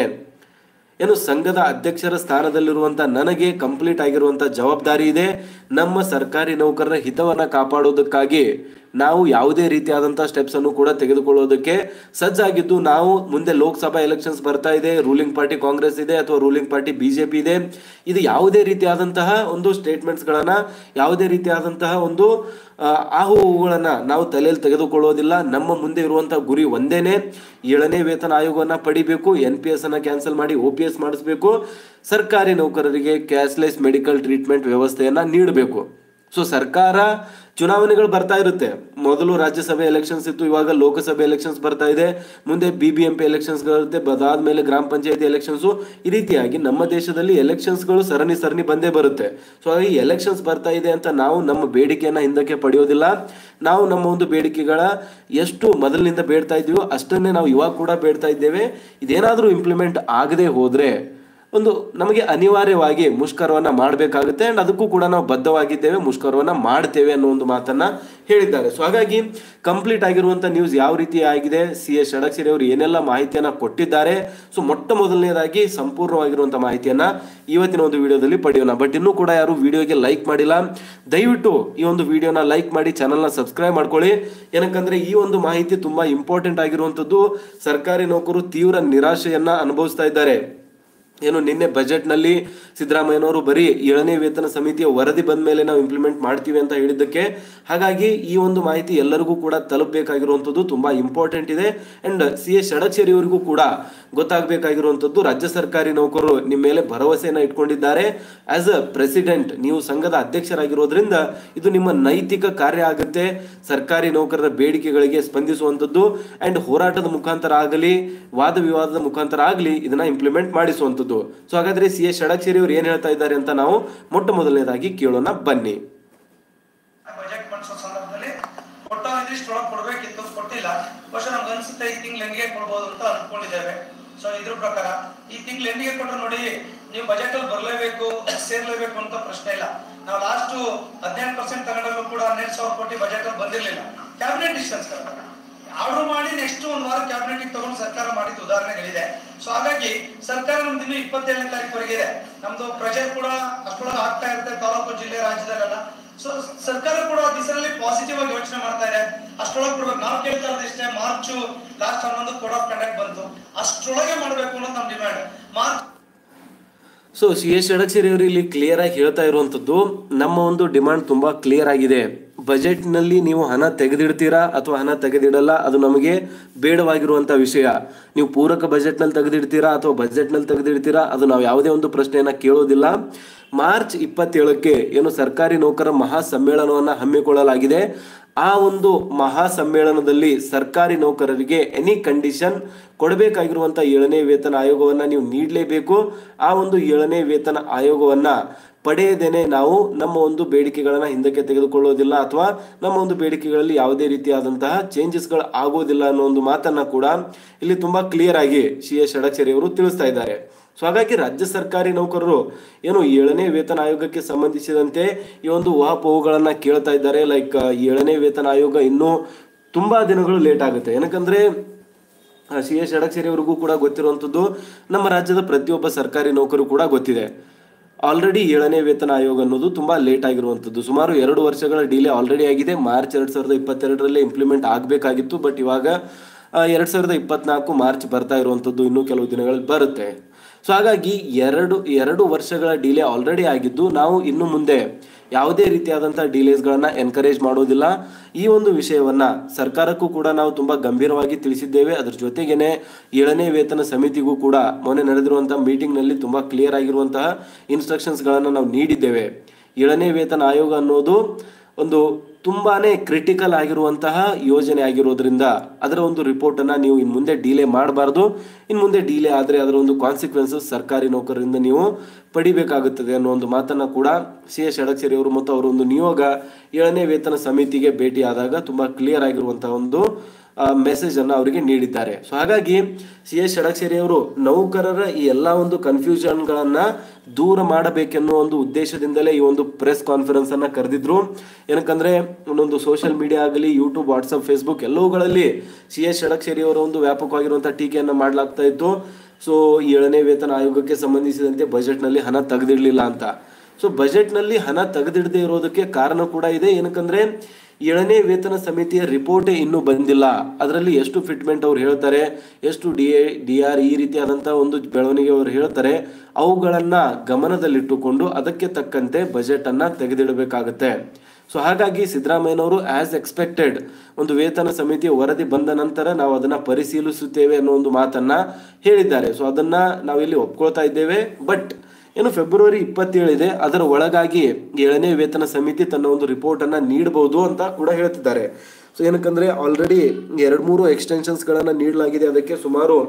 ಏನು ಸಂಘದ ಅಧ್ಯಕ್ಷರ ಸ್ಥಾನದಲ್ಲಿರುವಂತ ನನಗೆ ಕಂಪ್ಲೀಟ್ ಆಗಿರುವಂತ ಜವಾಬ್ದಾರಿ ಇದೆ ನಮ್ಮ ಸರ್ಕಾರಿ ನೌಕರರ ಹಿತವನ್ನ ಕಾಪಾಡೋದಕ್ಕಾಗಿ ನಾವು ಯಾವುದೇ ರೀತಿಯಾದಂತಹ ಸ್ಟೆಪ್ಸ್ ಅನ್ನು ಕೂಡ ತೆಗೆದುಕೊಳ್ಳೋದಕ್ಕೆ ಸಜ್ಜಾಗಿದ್ದು ನಾವು ಮುಂದೆ ಲೋಕಸಭಾ ಎಲೆಕ್ಷನ್ಸ್ ಬರ್ತಾ ಇದೆ ರೂಲಿಂಗ್ ಪಾರ್ಟಿ ಕಾಂಗ್ರೆಸ್ ಇದೆ ಅಥವಾ ರೂಲಿಂಗ್ ಪಾರ್ಟಿ ಬಿಜೆಪಿ ಇದೆ ಇದು ಯಾವುದೇ ರೀತಿಯಾದಂತಹ ಒಂದು ಸ್ಟೇಟ್ಮೆಂಟ್ಸ್ ಗಳನ್ನ ಯಾವುದೇ ರೀತಿಯಾದಂತಹ ಒಂದು ಆ, ಆಹುಗಳನ್ನ ನಾವು ತಲೆಯಲ್ಲಿ ತೆಗೆದುಕೊಳ್ಳೋದಿಲ್ಲ ನಮ್ಮ ಮುಂದೆ ಇರುವಂತಹ ಗುರಿ ಒಂದೇನೆ ಏಳನೇ ವೇತನ ಆಯೋಗವನ್ನ ಪಡಿಬೇಕು ಎನ್ ಪಿ ಎಸ್ ಅನ್ನ ಕ್ಯಾನ್ಸಲ್ ಮಾಡಿ ಒ ಪಿ ಎಸ್ ಮಾಡಿಸ್ಬೇಕು ಸರ್ಕಾರಿ ನೌಕರರಿಗೆ ಕ್ಯಾಶ್ಲೆಸ್ ಮೆಡಿಕಲ್ ಟ್ರೀಟ್ಮೆಂಟ್ ವ್ಯವಸ್ಥೆಯನ್ನ ನೀಡಬೇಕು ಸೊ ಸರ್ಕಾರ ಚುನಾವಣೆಗಳು ಬರ್ತಾ ಇರುತ್ತೆ ಮೊದಲು ರಾಜ್ಯಸಭೆ ಎಲೆಕ್ಷನ್ಸ್ ಇತ್ತು ಇವಾಗ ಲೋಕಸಭೆ ಎಲೆಕ್ಷನ್ಸ್ ಬರ್ತಾ ಇದೆ ಮುಂದೆ B B M P elections ಇರುತ್ತೆ ಅದಾದ್ಮೇಲೆ ಗ್ರಾಮ ಪಂಚಾಯತಿ ಎಲೆಕ್ಷನ್ಸ್ ಈ ರೀತಿಯಾಗಿ ನಮ್ಮ ದೇಶದಲ್ಲಿ ಎಲೆಕ್ಷನ್ಸ್ಗಳು ಸರಣಿ ಸರಣಿ ಬಂದೇ ಬರುತ್ತೆ ಸೊ ಈ ಎಲೆಕ್ಷನ್ಸ್ ಬರ್ತಾ ಇದೆ ಅಂತ ನಾವು ನಮ್ಮ ಬೇಡಿಕೆಯನ್ನ ಹಿಂದಕ್ಕೆ ಪಡೆಯೋದಿಲ್ಲ ನಾವು ನಮ್ಮ ಒಂದು ಬೇಡಿಕೆಗಳ ಎಷ್ಟು ಮೊದಲಿನಿಂದ ಬೇಡ್ತಾ ಇದ್ದೀವೋ ಅಷ್ಟನ್ನೇ ನಾವು ಇವಾಗ ಕೂಡ ಬೇಡ್ತಾ ಇದ್ದೇವೆ ಇದೇನಾದರೂ ಇಂಪ್ಲಿಮೆಂಟ್ ಆಗದೆ ಹೋದ್ರೆ ಒಂದು ನಮಗೆ ಅನಿವಾರ್ಯವಾಗಿ ಮುಷ್ಕರವನ್ನ ಮಾಡಬೇಕಾಗುತ್ತೆ ಅಂಡ್ ಅದಕ್ಕೂ ಕೂಡ ನಾವು ಬದ್ಧವಾಗಿದ್ದೇವೆ ಮುಷ್ಕರವನ್ನ ಮಾಡ್ತೇವೆ ಅನ್ನೋ ಒಂದು ಮಾತನ್ನ ಹೇಳಿದ್ದಾರೆ ಸೊ ಹಾಗಾಗಿ ಕಂಪ್ಲೀಟ್ ಆಗಿರುವಂತ ನ್ಯೂಸ್ ಯಾವ ರೀತಿ ಆಗಿದೆ ಸಿ ಎಸ್ ಷಡಕ್ಷರಿ ಅವರು ಏನೆಲ್ಲ ಮಾಹಿತಿಯನ್ನ ಕೊಟ್ಟಿದ್ದಾರೆ ಸೊ ಮೊಟ್ಟ ಮೊದಲನೇದಾಗಿ ಸಂಪೂರ್ಣವಾಗಿರುವಂತ ಮಾಹಿತಿಯನ್ನ ಇವತ್ತಿನ ಒಂದು ವಿಡಿಯೋದಲ್ಲಿ ಪಡೆಯೋಣ ಬಟ್ ಇನ್ನೂ ಕೂಡ ಯಾರು ವಿಡಿಯೋಗೆ ಲೈಕ್ ಮಾಡಿಲ್ಲ ದಯವಿಟ್ಟು ಈ ಒಂದು ವಿಡಿಯೋನ ಲೈಕ್ ಮಾಡಿ ಚಾನಲ್ನ ಸಬ್ಸ್ಕ್ರೈಬ್ ಮಾಡ್ಕೊಳ್ಳಿ ಏನಕ್ಕಂದ್ರೆ ಈ ಒಂದು ಮಾಹಿತಿ ತುಂಬಾ ಇಂಪಾರ್ಟೆಂಟ್ ಆಗಿರುವಂತದ್ದು ಸರ್ಕಾರಿ ನೌಕರು ತೀವ್ರ ನಿರಾಶೆಯನ್ನ ಅನುಭವಿಸ್ತಾ ಇದ್ದಾರೆ ಏನು ನಿನ್ನೆ ಬಜೆಟ್ನಲ್ಲಿ ಸಿದ್ದರಾಮಯ್ಯನವರು ಬರೀ ಏಳನೇ ವೇತನ ಸಮಿತಿಯ ವರದಿ ಬಂದ ಮೇಲೆ ನಾವು ಇಂಪ್ಲಿಮೆಂಟ್ ಮಾಡ್ತೀವಿ ಅಂತ ಹೇಳಿದ್ದಕ್ಕೆ ಹಾಗಾಗಿ ಈ ಒಂದು ಮಾಹಿತಿ ಎಲ್ಲರಿಗೂ ಕೂಡ ತಲುಪಬೇಕಾಗಿರುವಂಥದ್ದು ತುಂಬಾ ಇಂಪಾರ್ಟೆಂಟ್ ಇದೆ ಅಂಡ್ ಸಿ ಎಸ್ ಷಡಕ್ಷರಿ ಅವರಿಗೂ ಕೂಡ ಗೊತ್ತಾಗಬೇಕಾಗಿರುವಂಥದ್ದು ರಾಜ್ಯ ಸರ್ಕಾರಿ ನೌಕರರು ನಿಮ್ಮ ಮೇಲೆ ಭರವಸೆಯನ್ನ ಇಟ್ಕೊಂಡಿದ್ದಾರೆ ಆಸ್ ಅ ಪ್ರೆಸಿಡೆಂಟ್ ನೀವು ಸಂಘದ ಅಧ್ಯಕ್ಷರಾಗಿರೋದ್ರಿಂದ ಇದು ನಿಮ್ಮ ನೈತಿಕ ಕಾರ್ಯ ಆಗುತ್ತೆ ಸರ್ಕಾರಿ ನೌಕರರ ಬೇಡಿಕೆಗಳಿಗೆ ಸ್ಪಂದಿಸುವಂಥದ್ದು ಅಂಡ್ ಹೋರಾಟದ ಮುಖಾಂತರ ಆಗಲಿ ವಾದ ವಿವಾದದ ಮುಖಾಂತರ ಆಗಲಿ ಇದನ್ನ ಇಂಪ್ಲಿಮೆಂಟ್ ಮಾಡಿಸುವಂಥದ್ದು ಸೊ ಹಾಗಾದ್ರೆ ಸಿ ಎಸ್ ಷಡಕ್ಷರಿ ಅವರು ಏನ್ ಹೇಳ್ತಾ ಇದ್ದಾರೆ ಅಂತ ನಾವು ಮೊಟ್ಟ ಮೊದಲನೇದಾಗಿ ಕೇಳೋಣ ಬನ್ನಿ ಬಜೆಟ್ ಮಂಡಿಸೋ ಸಂದರ್ಭದಲ್ಲಿ ಕೊಟ್ಟಾಗಿದ್ರೆ ಇಷ್ಟೊಳಗೆ ಕೊಡ್ಬೇಕಿತ್ತು ಕೊಟ್ಟಿಲ್ಲ ಬಹುಶಃ ನಮ್ಗೆ ಅನ್ಸುತ್ತೆ ಈ ತಿಂಗಳು ಎಂಡಿಗೆ ಕೊಡ್ಬೋದು ಅಂತ ಅನ್ಕೊಂಡಿದ್ದೇವೆ ಸೊ ಇದ್ರ ಪ್ರಕಾರ ಈ ತಿಂಗಳು ಎಂಡಿಗೆ ಕೊಟ್ರೆ ನೋಡಿ ನೀವು ಬಜೆಟ್ ಅಲ್ಲಿ ಬರಲೇಬೇಕು ಸೇರ್ಲೇಬೇಕು ಅಂತ ಪ್ರಶ್ನೆ ಇಲ್ಲ ನಾವು ಲಾಸ್ಟ್ ಹದಿನೆಂಟು ಪರ್ಸೆಂಟ್ ತಗೊಂಡಾಗ ಕೂಡ ಹನ್ನೆರಡು ಸಾವಿರ ಕೋಟಿ ಬಜೆಟ್ ಅಲ್ಲಿ ಬಂದಿರಲಿಲ್ಲ ಕ್ಯಾಬಿನೆಟ್ ಡಿಸಿಷನ್ಸ್ ಆರ್ಡರ್ ಮಾಡಿ ನೆಕ್ಸ್ಟ್ ಒಂದು ವಾರ ಕ್ಯಾಬಿನೆಟ್ ತಗೊಂಡು ಸರ್ಕಾರ ಮಾಡಿದ ಉದಾಹರಣೆಗಳಿದೆ ಸೊ ಹಾಗಾಗಿ ಸರ್ಕಾರ ನಮ್ದು ಇನ್ನು ಇಪ್ಪತ್ತೇಳನೇ ತಾರೀಕುವರೆಗೆ ಇದೆ ನಮ್ದು ಪ್ರೆಷರ್ ಕೂಡ ಅಷ್ಟೊಳಗೆ ಆಗ್ತಾ ಇರುತ್ತೆ ತಾಲೂಕು ಜಿಲ್ಲೆ ರಾಜ್ಯದಲ್ಲೆಲ್ಲ ಸೊ ಸರ್ಕಾರ ಕೂಡ ದಿಸರಲ್ಲಿ ಪಾಸಿಟಿವ್ ಆಗಿ ಯೋಚನೆ ಮಾಡ್ತಾ ಇದೆ ಅಷ್ಟೊಳಗೆ ಕೊಡ್ಬೇಕು ನಾವು ಕೇಳ್ತಾ ಇರೋದು ಇಷ್ಟೇ ಮಾರ್ಚ್ ಲಾಸ್ಟ್ ಹನ್ನೊಂದು ಕೋಡ್ ಆಫ್ ಕಂಡಕ್ಟ್ ಬಂತು ಅಷ್ಟರೊಳಗೆ ಮಾಡ್ಬೇಕು ಅನ್ನೋದು ನಮ್ಮ demand March so C S Shadakshari ಅವರು ಇಲ್ಲಿ ಕ್ಲಿಯರ್ ಆಗಿ ಹೇಳ್ತಾ ಇರುವಂತದ್ದು ನಮ್ಮ ಒಂದು ಡಿಮಾಂಡ್ ತುಂಬಾ ಕ್ಲಿಯರ್ ಆಗಿದೆ ಬಜೆಟ್ ನಲ್ಲಿ ನೀವು ಹಣ ತೆಗೆದಿಡ್ತೀರಾ ಅಥವಾ ಹಣ ತೆಗೆದಿಡಲ್ಲ ಅದು ನಮಗೆ ಬೇಡವಾಗಿರುವಂತ ವಿಷಯ ನೀವು ಪೂರಕ ಬಜೆಟ್ ನಲ್ಲಿ ತೆಗೆದಿಡ್ತೀರಾ ಅಥವಾ ಬಜೆಟ್ ನಲ್ಲಿ ತೆಗೆದಿಡ್ತೀರಾ ಅದು ನಾವು ಯಾವುದೇ ಒಂದು ಪ್ರಶ್ನೆಯನ್ನ ಕೇಳೋದಿಲ್ಲ ಮಾರ್ಚ್ ಇಪ್ಪತ್ತೇಳಕ್ಕೆ ಏನು ಸರ್ಕಾರಿ ನೌಕರ ಮಹಾ ಸಮ್ಮೇಳನವನ್ನ ಹಮ್ಮಿಕೊಳ್ಳಲಾಗಿದೆ ಆ ಒಂದು ಮಹಾ ಸಮ್ಮೇಳನದಲ್ಲಿ ಸರ್ಕಾರಿ ನೌಕರರಿಗೆ ಎನಿ ಕಂಡೀಷನ್ ಕೊಡಬೇಕಾಗಿರುವಂತ ಏಳನೇ ವೇತನ ಆಯೋಗವನ್ನ ನೀವು ನೀಡಲೇಬೇಕು ಆ ಒಂದು ಏಳನೇ ವೇತನ ಆಯೋಗವನ್ನ ಪಡೆಯದೇನೆ ನಾವು ನಮ್ಮ ಒಂದು ಬೇಡಿಕೆಗಳನ್ನ ಹಿಂದಕ್ಕೆ ತೆಗೆದುಕೊಳ್ಳೋದಿಲ್ಲ ಅಥವಾ ನಮ್ಮ ಒಂದು ಬೇಡಿಕೆಗಳಲ್ಲಿ ಯಾವುದೇ ರೀತಿಯಾದಂತಹ ಚೇಂಜಸ್ಗಳು ಆಗೋದಿಲ್ಲ ಅನ್ನೋ ಒಂದು ಮಾತನ್ನ ಕೂಡ ಇಲ್ಲಿ ತುಂಬಾ ಕ್ಲಿಯರ್ ಆಗಿ ಸಿ ಎಸ್ ಷಡಕ್ಷರಿ ಅವರು ತಿಳಿಸ್ತಾ ಇದ್ದಾರೆ ಸೊ ಹಾಗಾಗಿ ರಾಜ್ಯ ಸರ್ಕಾರಿ ನೌಕರರು ಏನು ಏಳನೇ ವೇತನ ಆಯೋಗಕ್ಕೆ ಸಂಬಂಧಿಸಿದಂತೆ ಈ ಒಂದು ಊಹಾಪೋಹಗಳನ್ನ ಕೇಳ್ತಾ ಇದ್ದಾರೆ ಲೈಕ್ ಏಳನೇ ವೇತನ ಆಯೋಗ ಇನ್ನೂ ತುಂಬಾ ದಿನಗಳು ಲೇಟ್ ಆಗುತ್ತೆ ಏನಕ್ಕಂದ್ರೆ ಸಿ ಎಸ್ ಷಡಕ್ಷರಿ ಅವರಿಗೂ ಕೂಡ ಗೊತ್ತಿರುವಂಥದ್ದು ನಮ್ಮ ರಾಜ್ಯದ ಪ್ರತಿಯೊಬ್ಬ ಸರ್ಕಾರಿ ನೌಕರು ಕೂಡ ಗೊತ್ತಿದೆ ಆಲ್ರೆಡಿ ಏಳನೇ ವೇತನ ಆಯೋಗ ಅನ್ನೋದು ತುಂಬಾ ಲೇಟ್ ಆಗಿರುವಂಥದ್ದು ಸುಮಾರು ಎರಡು ವರ್ಷಗಳ ಡಿಲೇ ಆಲ್ರೆಡಿ ಆಗಿದೆ ಮಾರ್ಚ್ ಎರಡ್ ಸಾವಿರದ ಇಪ್ಪತ್ತೆರಡರಲ್ಲೇ ಇಂಪ್ಲಿಮೆಂಟ್ ಆಗಬೇಕಾಗಿತ್ತು ಬಟ್ ಇವಾಗ ಆ, ಎರಡ್ ಸಾವಿರದ ಇಪ್ಪತ್ನಾಲ್ಕು ಮಾರ್ಚ್ ಬರ್ತಾ ಇರುವಂಥದ್ದು ಇನ್ನೂ ಕೆಲವು ದಿನಗಳಲ್ಲಿ ಬರುತ್ತೆ ಸೊ ಹಾಗಾಗಿ ಎರಡು ಎರಡು ವರ್ಷಗಳ ಡಿಲೇ ಆಲ್ರೆಡಿ ಆಗಿದ್ದು ನಾವು ಇನ್ನು ಮುಂದೆ ಯಾವುದೇ ರೀತಿಯಾದಂತಹ ಡಿಲೇಸ್ಗಳನ್ನ ಎನ್ಕರೇಜ್ ಮಾಡೋದಿಲ್ಲ ಈ ಒಂದು ವಿಷಯವನ್ನ ಸರ್ಕಾರಕ್ಕೂ ಕೂಡ ನಾವು ತುಂಬಾ ಗಂಭೀರವಾಗಿ ತಿಳಿಸಿದ್ದೇವೆ ಅದ್ರ ಜೊತೆಗೇನೆ ಏಳನೇ ವೇತನ ಸಮಿತಿಗೂ ಕೂಡ ಮೊನ್ನೆ ನಡೆದಿರುವಂತಹ ಮೀಟಿಂಗ್ ನಲ್ಲಿ ತುಂಬಾ ಕ್ಲಿಯರ್ ಆಗಿರುವಂತಹ ಇನ್ಸ್ಟ್ರಕ್ಷನ್ಸ್ ಗಳನ್ನ ನಾವು ನೀಡಿದ್ದೇವೆ ಏಳನೇ ವೇತನ ಆಯೋಗ ಅನ್ನೋದು ಒಂದು ತುಂಬಾನೇ ಕ್ರಿಟಿಕಲ್ ಆಗಿರುವಂತಹ ಯೋಜನೆ ಆಗಿರೋದ್ರಿಂದ ಅದರ ಒಂದು ರಿಪೋರ್ಟನ್ನು ನೀವು ಇನ್ನು ಮುಂದೆ ಡಿಲೇ ಮಾಡಬಾರ್ದು ಇನ್ನು ಮುಂದೆ ಡಿಲೇ ಆದರೆ ಅದರ ಒಂದು ಕಾನ್ಸಿಕ್ವೆನ್ಸಸ್ ಸರ್ಕಾರಿ ನೌಕರರಿಂದ ನೀವು ಪಡಿಬೇಕಾಗುತ್ತದೆ ಅನ್ನೋ ಒಂದು ಮಾತನ್ನು ಕೂಡ ಸಿ ಎಸ್ ಷಡಕ್ಷರಿ ಅವರು ಮತ್ತು ಅವರ ಒಂದು ನಿಯೋಗ ಏಳನೇ ವೇತನ ಸಮಿತಿಗೆ ಭೇಟಿಯಾದಾಗ ತುಂಬ ಕ್ಲಿಯರ್ ಆಗಿರುವಂತಹ ಒಂದು ಮೆಸೇಜ್ ಅನ್ನು ಅವರಿಗೆ ನೀಡಿದ್ದಾರೆ ಸೊ ಹಾಗಾಗಿ ಸಿ ಎಸ್ ಷಡಕ್ಷರಿ ಅವರು ನೌಕರರ ಈ ಎಲ್ಲ ಒಂದು ಕನ್ಫ್ಯೂಷನ್ಗಳನ್ನ ದೂರ ಮಾಡಬೇಕೆನ್ನುವ ಒಂದು ಉದ್ದೇಶದಿಂದಲೇ ಈ ಒಂದು ಪ್ರೆಸ್ ಕಾನ್ಫರೆನ್ಸ್ ಅನ್ನ ಕರೆದಿದ್ರು ಏನಕ್ಕಂದ್ರೆ ಒಂದೊಂದು ಸೋಷಿಯಲ್ ಮೀಡಿಯಾ ಆಗಲಿ ಯೂಟ್ಯೂಬ್ ವಾಟ್ಸಪ್ ಫೇಸ್ಬುಕ್ ಎಲ್ಲವುಗಳಲ್ಲಿ ಸಿ ಎಸ್ ಷಡಕ್ಷರಿ ಅವರ ಒಂದು ವ್ಯಾಪಕವಾಗಿರುವಂತಹ ಟೀಕೆಯನ್ನು ಮಾಡಲಾಗ್ತಾ ಇತ್ತು ಸೊ ಏಳನೇ ವೇತನ ಆಯೋಗಕ್ಕೆ ಸಂಬಂಧಿಸಿದಂತೆ ಬಜೆಟ್ನಲ್ಲಿ ಹಣ ತೆಗೆದಿಡಲಿಲ್ಲ ಅಂತ ಸೊ ಬಜೆಟ್ನಲ್ಲಿ ಹಣ ತೆಗೆದಿಡದೆ ಇರೋದಕ್ಕೆ ಕಾರಣ ಕೂಡ ಇದೆ ಏನಕ್ಕಂದ್ರೆ ಏಳನೇ ವೇತನ ಸಮಿತಿಯ ರಿಪೋರ್ಟೇ ಇನ್ನೂ ಬಂದಿಲ್ಲ ಅದರಲ್ಲಿ ಎಷ್ಟು ಫಿಟ್ಮೆಂಟ್ ಅವ್ರು ಹೇಳ್ತಾರೆ ಎಷ್ಟು ಡಿ ಎ ಡಿ ಆರ್ ಈ ರೀತಿಯಾದಂಥ ಒಂದು ಬೆಳವಣಿಗೆ ಅವರು ಹೇಳ್ತಾರೆ ಅವುಗಳನ್ನು ಗಮನದಲ್ಲಿಟ್ಟುಕೊಂಡು ಅದಕ್ಕೆ ತಕ್ಕಂತೆ ಬಜೆಟನ್ನು ತೆಗೆದಿಡಬೇಕಾಗತ್ತೆ ಸೊ ಹಾಗಾಗಿ ಸಿದ್ದರಾಮಯ್ಯನವರು ಆಸ್ ಎಕ್ಸ್ಪೆಕ್ಟೆಡ್ ಒಂದು ವೇತನ ಸಮಿತಿಯ ವರದಿ ಬಂದ ನಂತರ ನಾವು ಅದನ್ನ ಪರಿಶೀಲಿಸುತ್ತೇವೆ ಅನ್ನೋ ಒಂದು ಮಾತನ್ನ ಹೇಳಿದ್ದಾರೆ ಸೊ ಅದನ್ನ ನಾವಿಲ್ಲಿ ಒಪ್ಕೊಳ್ತಾ ಇದ್ದೇವೆ ಬಟ್ ಏನು ಫೆಬ್ರವರಿ ಇಪ್ಪತ್ತೇಳಿದೆ ಅದರ ಒಳಗಾಗಿ ಏಳನೇ ವೇತನ ಸಮಿತಿ ತನ್ನ ಒಂದು ರಿಪೋರ್ಟ್ ಅನ್ನ ನೀಡಬಹುದು ಅಂತ ಕೂಡ ಹೇಳ್ತಿದ್ದಾರೆ ಸೊ ಏನಕ್ಕಂದ್ರೆ ಆಲ್ರೆಡಿ ಎರಡು ಮೂರು ಎಕ್ಸ್ಟೆನ್ಷನ್ಸ್ಗಳನ್ನು ನೀಡಲಾಗಿದೆ ಅದಕ್ಕೆ ಸುಮಾರು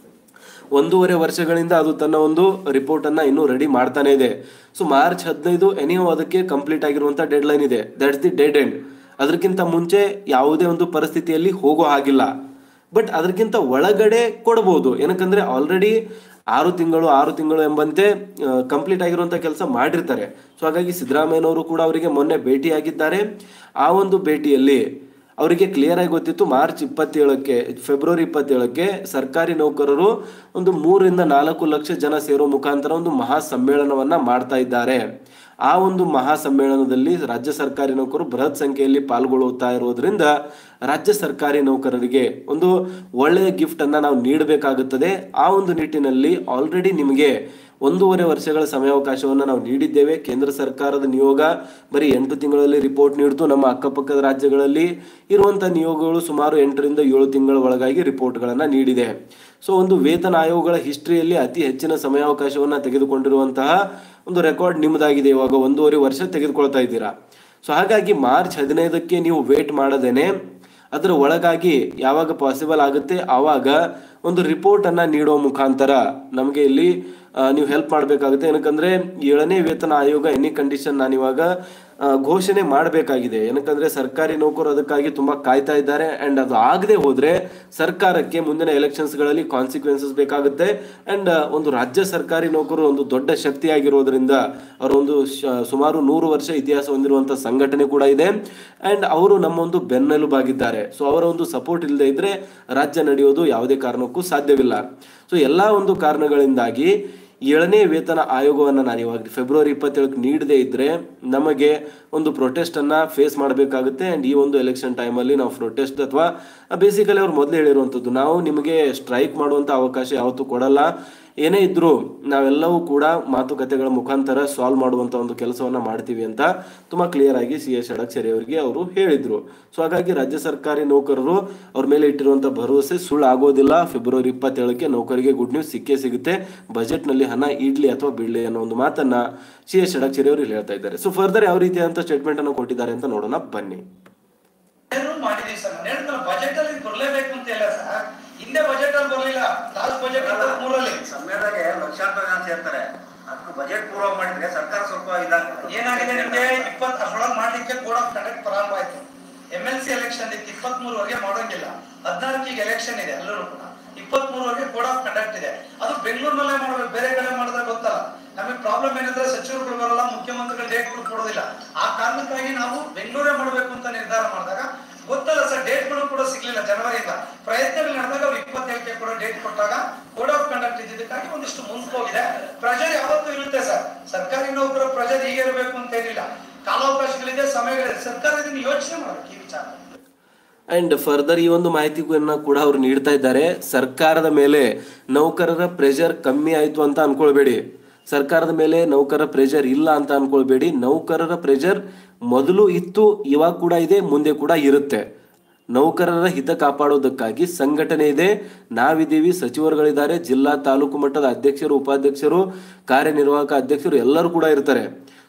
ಒಂದೂವರೆ ವರ್ಷಗಳಿಂದ ಅದು ತನ್ನ ಒಂದು ರಿಪೋರ್ಟ್ ಅನ್ನ ಇನ್ನೂ ರೆಡಿ ಮಾಡ್ತಾನೆ ಇದೆ ಸೊ ಮಾರ್ಚ್ ಹದಿನೈದು ಎನಿಯೋ ಅದಕ್ಕೆ ಕಂಪ್ಲೀಟ್ ಆಗಿರುವಂತ ಡೆಡ್ ಲೈನ್ ಇದೆ ದಟ್ಸ್ ದಿ ಡೆಡ್ ಎಂಡ್ ಅದಕ್ಕಿಂತ ಮುಂಚೆ ಯಾವುದೇ ಒಂದು ಪರಿಸ್ಥಿತಿಯಲ್ಲಿ ಹೋಗೋ ಹಾಗಿಲ್ಲ ಬಟ್ ಅದಕ್ಕಿಂತ ಒಳಗಡೆ ಕೊಡಬಹುದು ಏನಕ್ಕಂದ್ರೆ ಆಲ್ರೆಡಿ ಆರು ತಿಂಗಳು ಆರು ತಿಂಗಳು ಎಂಬಂತೆ ಕಂಪ್ಲೀಟ್ ಆಗಿರುವಂಥ ಕೆಲಸ ಮಾಡಿರ್ತಾರೆ ಸೊ ಹಾಗಾಗಿ ಸಿದ್ದರಾಮಯ್ಯನವರು ಕೂಡ ಅವರಿಗೆ ಮೊನ್ನೆ ಭೇಟಿಯಾಗಿದ್ದಾರೆ ಆ ಒಂದು ಭೇಟಿಯಲ್ಲಿ ಅವರಿಗೆ ಕ್ಲಿಯರ್ ಆಗಿ ಗೊತ್ತಿತ್ತು ಮಾರ್ಚ್ ಇಪ್ಪತ್ತೇಳಕ್ಕೆ ಫೆಬ್ರವರಿ ಇಪ್ಪತ್ತೇಳಕ್ಕೆ ಸರ್ಕಾರಿ ನೌಕರರು ಒಂದು ಮೂರರಿಂದ ನಾಲ್ಕು ಲಕ್ಷ ಜನ ಸೇರೋ ಮುಖಾಂತರ ಒಂದು ಮಹಾ ಸಮ್ಮೇಳನವನ್ನ ಮಾಡ್ತಾ ಇದ್ದಾರೆ ಆ ಒಂದು ಮಹಾ ಸಮ್ಮೇಳನದಲ್ಲಿ ರಾಜ್ಯ ಸರ್ಕಾರಿ ನೌಕರರು ಬೃಹತ್ ಸಂಖ್ಯೆಯಲ್ಲಿ ಪಾಲ್ಗೊಳ್ಳುತ್ತಾ ಇರೋದ್ರಿಂದ ರಾಜ್ಯ ಸರ್ಕಾರಿ ನೌಕರರಿಗೆ ಒಂದು ಒಳ್ಳೆಯ ಗಿಫ್ಟ್ ಅನ್ನ ನಾವು ನೀಡಬೇಕಾಗುತ್ತದೆ ಆ ಒಂದು ನಿಟ್ಟಿನಲ್ಲಿ ಆಲ್ರೆಡಿ ನಿಮಗೆ ಒಂದೂವರೆ ವರ್ಷಗಳ ಸಮಯಾವಕಾಶವನ್ನು ನಾವು ನೀಡಿದ್ದೇವೆ ಕೇಂದ್ರ ಸರ್ಕಾರದ ನಿಯೋಗ ಬರೀ ಎಂಟು ತಿಂಗಳಲ್ಲಿ ರಿಪೋರ್ಟ್ ನೀಡಿತು ನಮ್ಮ ಅಕ್ಕಪಕ್ಕದ ರಾಜ್ಯಗಳಲ್ಲಿ ಇರುವಂತಹ ನಿಯೋಗಗಳು ಸುಮಾರು ಎಂಟರಿಂದ ಏಳು ತಿಂಗಳ ಒಳಗಾಗಿ ರಿಪೋರ್ಟ್ಗಳನ್ನು ನೀಡಿದೆ ಸೊ ಒಂದು ವೇತನ ಆಯೋಗಗಳ ಹಿಸ್ಟ್ರಿಯಲ್ಲಿ ಅತಿ ಹೆಚ್ಚಿನ ಸಮಯಾವಕಾಶವನ್ನು ತೆಗೆದುಕೊಂಡಿರುವಂತಹ ಒಂದು ರೆಕಾರ್ಡ್ ನಿಮ್ಮದಾಗಿದೆ ಇವಾಗ ಒಂದೂವರೆ ವರ್ಷ ತೆಗೆದುಕೊಳ್ತಾ ಇದ್ದೀರಾ ಸೊ ಹಾಗಾಗಿ ಮಾರ್ಚ್ ಹದಿನೈದಕ್ಕೆ ನೀವು ವೇಟ್ ಮಾಡದೇನೆ ಅದರ ಒಳಗಾಗಿ ಯಾವಾಗ ಪಾಸಿಬಲ್ ಆಗುತ್ತೆ ಆವಾಗ ಒಂದು ರಿಪೋರ್ಟ್ ಅನ್ನ ನೀಡುವ ಮುಖಾಂತರ ನಮಗೆ ಇಲ್ಲಿ ಆ, ನೀವು ಹೆಲ್ಪ್ ಮಾಡಬೇಕಾಗುತ್ತೆ ಏನಕ್ಕಂದ್ರೆ ಏಳನೇ ವೇತನ ಆಯೋಗ ಎನಿ ಕಂಡೀಷನ್ ನಾನು ಇವಾಗ ಆ, ಘೋಷಣೆ ಮಾಡಬೇಕಾಗಿದೆ ಏನಕ್ಕಂದ್ರೆ ಸರ್ಕಾರಿ ನೌಕರರು ಅದಕ್ಕಾಗಿ ತುಂಬಾ ಕಾಯ್ತಾ ಇದ್ದಾರೆ ಅಂಡ್ ಅದು ಆಗದೆ ಹೋದ್ರೆ ಸರ್ಕಾರಕ್ಕೆ ಮುಂದಿನ ಎಲೆಕ್ಷನ್ಸ್ಗಳಲ್ಲಿ ಕಾನ್ಸಿಕ್ವೆನ್ಸಸ್ ಬೇಕಾಗುತ್ತೆ ಅಂಡ್ ಒಂದು ರಾಜ್ಯ ಸರ್ಕಾರಿ ನೌಕರರು ಒಂದು ದೊಡ್ಡ ಶಕ್ತಿಯಾಗಿರೋದ್ರಿಂದ ಅವರ ಒಂದು ಶ- ಸುಮಾರು ನೂರು ವರ್ಷ ಇತಿಹಾಸ ಹೊಂದಿರುವಂತಹ ಸಂಘಟನೆ ಕೂಡ ಇದೆ ಅಂಡ್ ಅವರು ನಮ್ಮ ಒಂದು ಬೆನ್ನೆಲುಬಾಗಿದ್ದಾರೆ ಸೊ ಅವರ ಒಂದು ಸಪೋರ್ಟ್ ಇಲ್ಲದೆ ಇದ್ರೆ ರಾಜ್ಯ ನಡೆಯೋದು ಯಾವುದೇ ಕಾರಣಕ್ಕೂ ಸಾಧ್ಯವಿಲ್ಲ ಸೊ ಎಲ್ಲಾ ಒಂದು ಕಾರಣಗಳಿಂದಾಗಿ ಏಳನೇ ವೇತನ ಆಯೋಗವನ್ನು ನಾನು ಇವಾಗ ಫೆಬ್ರವರಿ ಇಪ್ಪತ್ತೇಳಕ್ಕೆ ನೀಡದೇ ಇದ್ರೆ ನಮಗೆ ಒಂದು ಪ್ರೊಟೆಸ್ಟ್ ಅನ್ನ ಫೇಸ್ ಮಾಡಬೇಕಾಗುತ್ತೆ ಅಂಡ್ ಈ ಒಂದು ಎಲೆಕ್ಷನ್ ಟೈಮಲ್ಲಿ ನಾವು ಪ್ರೊಟೆಸ್ಟ್ ಅಥವಾ ಬೇಸಿಕಲಿ ಅವ್ರು ಮೊದಲೇ ಹೇಳಿರುವಂಥದ್ದು ನಾವು ನಿಮಗೆ ಸ್ಟ್ರೈಕ್ ಮಾಡುವಂಥ ಅವಕಾಶ ಯಾವತ್ತೂ ಕೊಡಲ್ಲ ಏನೇ ಇದ್ರೂ ನಾವೆಲ್ಲವೂ ಕೂಡ ಮಾತುಕತೆಗಳ ಮುಖಾಂತರ ಸಾಲ್ವ್ ಮಾಡುವಂತ ಒಂದು ಕೆಲಸವನ್ನ ಮಾಡ್ತೀವಿ ಅಂತ ತುಂಬಾ ಕ್ಲಿಯರ್ ಆಗಿ ಸಿ ಎಸ್ ಷಡಕ್ಷರಿ ಅವರಿಗೆ ಅವರು ಹೇಳಿದ್ರು ಸೊ ಹಾಗಾಗಿ ರಾಜ್ಯ ಸರ್ಕಾರಿ ನೌಕರರು ಅವ್ರ ಮೇಲೆ ಇಟ್ಟಿರುವಂತ ಭರವಸೆ ಸುಳ್ಳು ಆಗೋದಿಲ್ಲ ಫೆಬ್ರವರಿ ಇಪ್ಪತ್ತೇಳಕ್ಕೆ ನೌಕರಿಗೆ ಗುಡ್ ನ್ಯೂಸ್ ಸಿಕ್ಕೇ ಸಿಗುತ್ತೆ ಬಜೆಟ್ ನಲ್ಲಿ ಹಣ ಇಡ್ಲಿ ಅಥವಾ ಬಿಡ್ಲಿ ಅನ್ನೋ ಒಂದು ಮಾತನ್ನ ಸಿ ಎಸ್ ಷಡಕ್ಷರಿ ಅವರು ಇಲ್ಲಿ ಹೇಳ್ತಾ ಇದ್ದಾರೆ ಸೊ ಫರ್ದರ್ ಯಾವ ರೀತಿಯಾದಂತ ಸ್ಟೇಟ್ಮೆಂಟ್ ಅನ್ನು ಕೊಟ್ಟಿದ್ದಾರೆ ಅಂತ ನೋಡೋಣ ಬನ್ನಿ ಏನು ಮಾಡಿದೀವಿ ಸರ್ ನಾನು ಹೇಳಿದ್ನಲ್ಲ ಬಜೆಟ್ ಅಲ್ಲಿ ಇದ್ ಬರ್ಲೇಬೇಕು ಅಂತ ಇಲ್ಲ ಸರ್ ಹಿಂದೆ ಬಜೆಟ್ ಅಲ್ಲಿ ಬರ್ಲಿಲ್ಲ ಲಾಸ್ಟ್ ಬಜೆಟ್ ಮೂರಲ್ಲಿ ಸಮ್ಮೇಳನಗೆ ಲಕ್ಷಾಂತರ ಜನ ಸೇರ್ತಾರೆ ಅದಕ್ಕೆ ಬಜೆಟ್ ಪೂರ್ವ ಮಾಡಿದ್ರೆ ಸರ್ಕಾರ ಸ್ವಲ್ಪ ಇದಾಗ್ತದೆ ಏನಾಗಿದೆ ನಿಮ್ಗೆ ಇಪ್ಪತ್ ಅಷ್ಟೊಳಗೆ ಮಾಡ್ಲಿಕ್ಕೆ ಕೋಡ್ ಆಫ್ ಕಂಡಕ್ಟ್ ಪ್ರಾರಂಭ ಆಯ್ತು ಎಂ ಎಲ್ ಸಿ ಎಲೆಕ್ಷನ್ ಇತ್ತು ಇಪ್ಪತ್ತ್ ಮೂರವರೆಗೆ ಮಾಡೋಂಗಿಲ್ಲ ಹದಿನಾಲ್ಕಿಗೆ ಎಲೆಕ್ಷನ್ ಇದೆ ಎಲ್ಲರೂ ಕೂಡ ಇಪ್ಪತ್ತ್ ಮೂರವರೆಗೆ ಕೋಡ್ ಆಫ್ ಕಂಡಕ್ಟ್ ಇದೆ ಅದು ಬೆಂಗಳೂರಿನಲ್ಲೇ ಮಾಡ್ಬೇಕು ಬೇರೆ ಕಡೆ ಮಾಡಿದ್ರೆ ಗೊತ್ತಲ್ಲ ನಮಗೆ ಪ್ರಾಬ್ಲಮ್ ಏನಂದ್ರೆ ಸಚಿವರುಗಳು ಬರಲ್ಲ ಮುಖ್ಯಮಂತ್ರಿಗಳು ಡೇಟ್ಗಳು ಕೊಡೋದಿಲ್ಲ ಆ ಕಾರಣಕ್ಕಾಗಿ ನಾವು ಬೆಂಗಳೂರೇ ಮಾಡಬೇಕು ಅಂತ ನಿರ್ಧಾರ ಮಾಡಿದಾಗ ಗೊತ್ತಲ್ಲ ಸರ್ ಡೇಟ್ಗಳು ಕೂಡ ಸಿಗ್ಲಿಲ್ಲ ಜನವರಿಯಿಂದ ಪ್ರಯತ್ನಗಳು ನಡೆದಾಗ ಅವ್ರು ಇಪ್ಪತ್ತೇಳಕ್ಕೆ ಕೂಡ ಡೇಟ್ ಕೊಟ್ಟಾಗ ಕೋಡ್ ಆಫ್ ಕಂಡಕ್ಟ್ ಇದ್ದಿದ್ದಕ್ಕಾಗಿ ಒಂದಿಷ್ಟು ಮುಂದಕ್ಕೆ ಹೋಗಿದೆ ಪ್ರೆಷರ್ ಯಾವತ್ತೂ ಇರುತ್ತೆ ಸರ್ ಸರ್ಕಾರಿ ನೌಕರ ಪ್ರೆಷರ್ ಹೀಗೆ ಇರಬೇಕು ಅಂತ ಏನಿಲ್ಲ ಕಾಲಾವಕಾಶಗಳಿದೆ ಸಮಯಗಳಿದೆ ಸರ್ಕಾರ ಇದನ್ನ ಯೋಚನೆ ಮಾಡಬೇಕು ಈ ವಿಚಾರ ಅಂಡ್ ಫರ್ದರ್ ಈ ಒಂದು ಮಾಹಿತಿಯನ್ನು ಕೂಡ ಅವರು ನೀಡ್ತಾ ಇದ್ದಾರೆ ಸರ್ಕಾರದ ಮೇಲೆ ನೌಕರರ ಪ್ರೆಷರ್ ಕಮ್ಮಿ ಆಯಿತು ಅಂತ ಅನ್ಕೊಳ್ಬೇಡಿ ಸರ್ಕಾರದ ಮೇಲೆ ನೌಕರರ ಪ್ರೆಷರ್ ಇಲ್ಲ ಅಂತ ಅನ್ಕೊಳ್ಬೇಡಿ ನೌಕರರ ಪ್ರೆಷರ್ ಮೊದಲು ಇತ್ತು ಇವಾಗ ಕೂಡ ಇದೆ ಮುಂದೆ ಕೂಡ ಇರುತ್ತೆ ನೌಕರರ ಹಿತ ಕಾಪಾಡೋದಕ್ಕಾಗಿ ಸಂಘಟನೆ ಇದೆ ನಾವಿದ್ದೀವಿ ಸಚಿವರುಗಳಿದ್ದಾರೆ ಜಿಲ್ಲಾ ತಾಲೂಕು ಮಟ್ಟದ ಅಧ್ಯಕ್ಷರು ಉಪಾಧ್ಯಕ್ಷರು ಕಾರ್ಯನಿರ್ವಾಹಕ ಅಧ್ಯಕ್ಷರು ಎಲ್ಲರೂ ಕೂಡ ಇರ್ತಾರೆ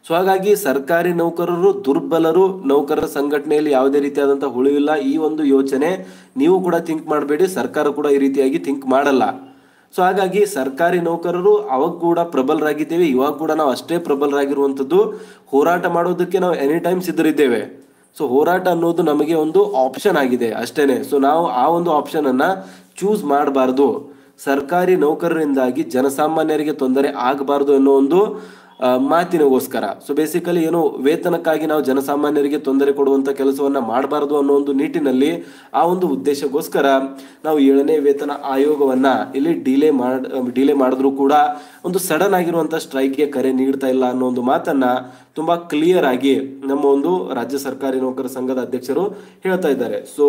ಸೊ ಹಾಗಾಗಿ ಸರ್ಕಾರಿ ನೌಕರರು ದುರ್ಬಲರು ನೌಕರರ ಸಂಘಟನೆಯಲ್ಲಿ ಯಾವುದೇ ರೀತಿಯಾದಂಥ ಉಳಿವಿಲ್ಲ ಈ ಒಂದು ಯೋಚನೆ ನೀವು ಕೂಡ ಥಿಂಕ್ ಮಾಡಬೇಡಿ ಸರ್ಕಾರ ಕೂಡ ಈ ರೀತಿಯಾಗಿ ಥಿಂಕ್ ಮಾಡಲ್ಲ ಸೊ ಹಾಗಾಗಿ ಸರ್ಕಾರಿ ನೌಕರರು ಅವಾಗ ಕೂಡ ಪ್ರಬಲರಾಗಿದ್ದೇವೆ ಇವಾಗ ಕೂಡ ನಾವು ಅಷ್ಟೇ ಪ್ರಬಲರಾಗಿರುವಂಥದ್ದು ಹೋರಾಟ ಮಾಡೋದಕ್ಕೆ ನಾವು ಎನಿ ಟೈಮ್ ಸಿದ್ಧರಿದ್ದೇವೆ ಸೊ ಹೋರಾಟ ಅನ್ನೋದು ನಮಗೆ ಒಂದು ಆಪ್ಷನ್ ಆಗಿದೆ ಅಷ್ಟೇನೆ ಸೊ ನಾವು ಆ ಒಂದು ಆಪ್ಷನ್ ಅನ್ನ ಚೂಸ್ ಮಾಡಬಾರ್ದು ಸರ್ಕಾರಿ ನೌಕರರಿಂದಾಗಿ ಜನಸಾಮಾನ್ಯರಿಗೆ ತೊಂದರೆ ಆಗಬಾರ್ದು ಅನ್ನೋ ಒಂದು ಆ, ಮಾತಿನಗೋಸ್ಕರ ಸೊ ಬೇಸಿಕಲಿ ಏನು ವೇತನಕ್ಕಾಗಿ ನಾವು ಜನಸಾಮಾನ್ಯರಿಗೆ ತೊಂದರೆ ಕೊಡುವಂತ ಕೆಲಸವನ್ನ ಮಾಡಬಾರದು ಅನ್ನೋ ಒಂದು ನಿಟ್ಟಿನಲ್ಲಿ ಆ ಒಂದು ಉದ್ದೇಶಕ್ಕೋಸ್ಕರ ನಾವು ಏಳನೇ ವೇತನ ಆಯೋಗವನ್ನ ಇಲ್ಲಿ ಡಿಲೇ ಮಾಡ್ ಡಿಲೇ ಮಾಡಿದ್ರು ಕೂಡ ಒಂದು ಸಡನ್ ಆಗಿರುವಂತ ಸ್ಟ್ರೈಕ್ಗೆ ಕರೆ ನೀಡ್ತಾ ಇಲ್ಲ ಅನ್ನೋ ಒಂದು ಮಾತನ್ನ ತುಂಬಾ ಕ್ಲಿಯರ್ ಆಗಿ ನಮ್ಮ ಒಂದು ರಾಜ್ಯ ಸರ್ಕಾರಿ ನೌಕರ ಸಂಘದ ಅಧ್ಯಕ್ಷರು ಹೇಳ್ತಾ ಇದ್ದಾರೆ so